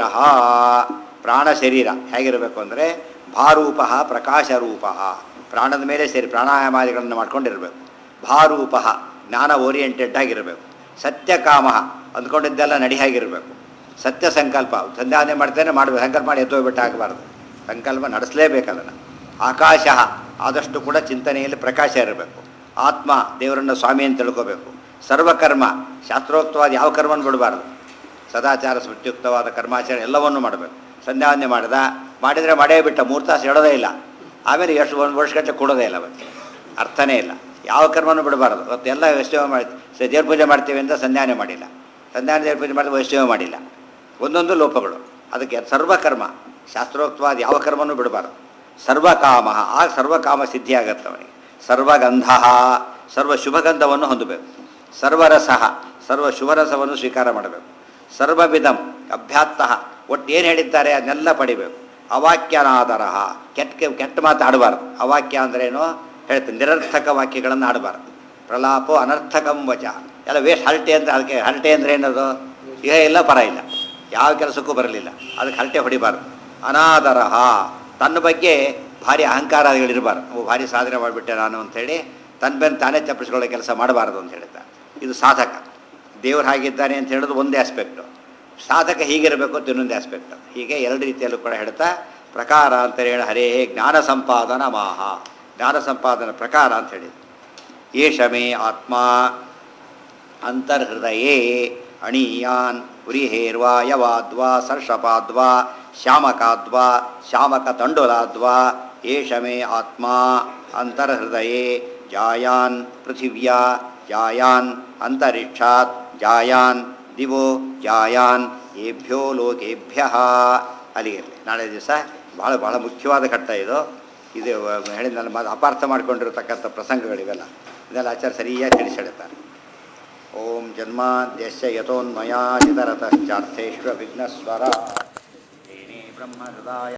ಪ್ರಾಣ ಶರೀರ ಹೇಗಿರಬೇಕು ಅಂದರೆ ಭಾರೂಪ ಪ್ರಕಾಶರೂಪ ಪ್ರಾಣದ ಮೇಲೆ ಸೇರಿ ಪ್ರಾಣಾಯಾಮಾದಿಗಳನ್ನು ಮಾಡ್ಕೊಂಡಿರಬೇಕು ಭಾರೂಪ ಜ್ಞಾನ ಓರಿಯೆಂಟೆಡ್ ಆಗಿರಬೇಕು ಸತ್ಯಕಾಮ ಅಂದ್ಕೊಂಡಿದ್ದೆಲ್ಲ ನಡಿಯಾಗಿರಬೇಕು ಸತ್ಯ ಸಂಕಲ್ಪ ಸಂಧಾನೆ ಮಾಡ್ತೇನೆ ಮಾಡಬೇಕು ಸಂಕಲ್ಪ ಮಾಡಿ ಎದ್ದೋಗ್ಬಿಟ್ಟು ಆಗಬಾರ್ದು ಸಂಕಲ್ಪ ನಡೆಸಲೇಬೇಕು ಅದನ್ನು ಆಕಾಶ ಆದಷ್ಟು ಕೂಡ ಚಿಂತನೆಯಲ್ಲಿ ಪ್ರಕಾಶ ಇರಬೇಕು ಆತ್ಮ ದೇವರನ್ನು ಸ್ವಾಮಿ ಅಂತ ತಿಳ್ಕೋಬೇಕು ಸರ್ವಕರ್ಮ ಶಾಸ್ತ್ರೋಕ್ತವಾದ ಯಾವ ಕರ್ಮವನ್ನು ಬಿಡಬಾರ್ದು ಸದಾಚಾರ ಸ್ಮೃತ್ಯುಕ್ತವಾದ ಕರ್ಮಾಚರಣೆ ಎಲ್ಲವನ್ನೂ ಮಾಡಬೇಕು ಸಂಧ್ಯಾವಂದನೆ ಮಾಡಿದ ಮಾಡಿದರೆ ಮಾಡೇ ಬಿಟ್ಟ ಮೂರು ತಾಸು ಹೇಳೋದೇ ಇಲ್ಲ ಆಮೇಲೆ ಎಷ್ಟು ಒಂದು ವರ್ಷಗಟ್ಟಲೆ ಕೊಡೋದೇ ಇಲ್ಲ ಅವತ್ತು ಅರ್ಥನೇ ಇಲ್ಲ ಯಾವ ಕರ್ಮನೂ ಬಿಡಬಾರ್ದು ಅವತ್ತು ಎಲ್ಲ ವೈಷ್ಣವ ಮಾಡಿ ದೇವ್ರ ಪೂಜೆ ಮಾಡ್ತೀವಿ ಅಂತ ಸಂಧ್ಯಾನೆ ಮಾಡಿಲ್ಲ ಸಂಧ್ಯಾನ ದೇವ್ರ ಪೂಜೆ ಮಾಡಿದ್ರೆ ವೈಷ್ಣವ ಮಾಡಿಲ್ಲ ಒಂದೊಂದು ಲೋಪಗಳು ಅದಕ್ಕೆ ಸರ್ವಕರ್ಮ ಶಾಸ್ತ್ರೋಕ್ತವಾದ ಯಾವ ಕರ್ಮನೂ ಬಿಡಬಾರ್ದು ಸರ್ವಕಾಮ ಆ ಸರ್ವಕಾಮ ಸಿದ್ಧಿ ಆಗತ್ತೆ ಅವನಿಗೆ ಸರ್ವಗಂಧ ಸರ್ವ ಶುಭಗಂಧವನ್ನು ಹೊಂದಬೇಕು ಸರ್ವರಸ ಸರ್ವ ಶುಭರಸವನ್ನು ಸ್ವೀಕಾರ ಮಾಡಬೇಕು ಸರ್ವವಿಧಂ ಅಭ್ಯಾತ್ತ ಒಟ್ಟು ಏನು ಹೇಳಿದ್ದಾರೆ ಅದನ್ನೆಲ್ಲ ಪಡಿಬೇಕು ಅವಾಕ್ಯನಾದರ ಕೆಟ್ಟ ಕೆಟ್ಟ ಮಾತು ಆಡಬಾರ್ದು ಅವಾಕ್ಯ ಅಂದ್ರೇನು ಹೇಳ್ತೀನಿ ನಿರರ್ಥಕ ವಾಕ್ಯಗಳನ್ನು ಆಡಬಾರ್ದು ಪ್ರಲಾಪೋ ಅನರ್ಥಕಂ ವಚ ಎಲ್ಲ ವೇಸ್ಟ್ ಹರಟೆ ಅಂತ ಅದಕ್ಕೆ ಹರಟೆ ಅಂದ್ರೆ ಏನದು ಇಹ ಇಲ್ಲ ಪರ ಇಲ್ಲ ಯಾವ ಕೆಲಸಕ್ಕೂ ಬರಲಿಲ್ಲ ಅದಕ್ಕೆ ಹರಟೆ ಹೊಡಿಬಾರ್ದು ಅನಾದರಹ ತನ್ನ ಬಗ್ಗೆ ಭಾರಿ ಅಹಂಕಾರಗಳಿರಬಾರ್ದು ಓ ಭಾರಿ ಸಾಧನೆ ಮಾಡಿಬಿಟ್ಟೆ ನಾನು ಅಂಥೇಳಿ ತನ್ನ ಬೆನ್ನು ತಾನೇ ತಪ್ಪಿಸ್ಕೊಳ್ಳೋ ಕೆಲಸ ಮಾಡಬಾರ್ದು ಅಂತ ಹೇಳ್ತಾರೆ ಇದು ಸಾಧಕ ದೇವ್ರು ಹಾಗಿದ್ದಾನೆ ಅಂತ ಹೇಳೋದು ಒಂದೇ ಆಸ್ಪೆಕ್ಟು ಸಾಧಕ ಹೀಗಿರಬೇಕು ಅಂತ ಇನ್ನೊಂದು ಆಸ್ಪೆಕ್ಟ್ ಹೀಗೆ ಎರಡು ರೀತಿಯಲ್ಲೂ ಕೂಡ ಹೇಳ್ತಾ ಪ್ರಕಾರ ಅಂತ ಹೇಳಿ ಹರೇ ಜ್ಞಾನ ಸಂಪಾದನ ಮಾಹ ಜ್ಞಾನ ಸಂಪಾದನ ಪ್ರಕಾರ ಅಂತ ಹೇಳಿದ್ರು ಏಷ ಮೇ ಆತ್ಮ ಅಂತರ್ಹೃದಯೇ ಅಣೀಯಾನ್ ಉರಿಹೇರ್ವಾ ಯವಾದ್ವಾ ಸರ್ಷಪಾದ್ವಾ ಶ್ಯಾಮಕಾದ್ವಾ ಶ್ಯಾಮಕತಂಡುಲಾದ್ವಾ ಏಷ ಮೇ ಆತ್ಮ ಅಂತರ್ಹೃದಯೇ ಜಾಯಾನ್ ಪೃಥಿವ್ಯಾ ಜಾಯಾನ್ ಅಂತರಿಕ್ಷಾತ್ ಜಾಯಾನ್ ದಿವೋ ಜಾಯಾನ್ ಏಭ್ಯೋ ಲೋಕೇಭ್ಯ ಅಲ್ಲಿಗಿರಲಿ ನಾಳೆ ದಿವಸ ಭಾಳ ಭಾಳ ಮುಖ್ಯವಾದ ಘಟ್ಟ ಇದು ಇದು ಹೇಳಿದ ನನ್ನ ಮಾತು ಅಪಾರ್ಥ ಮಾಡ್ಕೊಂಡಿರತಕ್ಕಂಥ ಪ್ರಸಂಗಗಳಿವೆಲ್ಲ ಇದೆಲ್ಲ ಆಚಾರ ಸರಿಯಾಗಿ ತಿಳಿಸಿ ಹೇಳ್ತಾರೆ ಓಂ ಜನ್ಮಾದ್ಯಸ್ಯ ಯಥೋನ್ಮಯಾಚಿತರತಶ್ಚಾರ್ಥೇಶ್ವ ವಿಘ್ನಸ್ವರ ಬ್ರಹ್ಮ ಹೃದಯ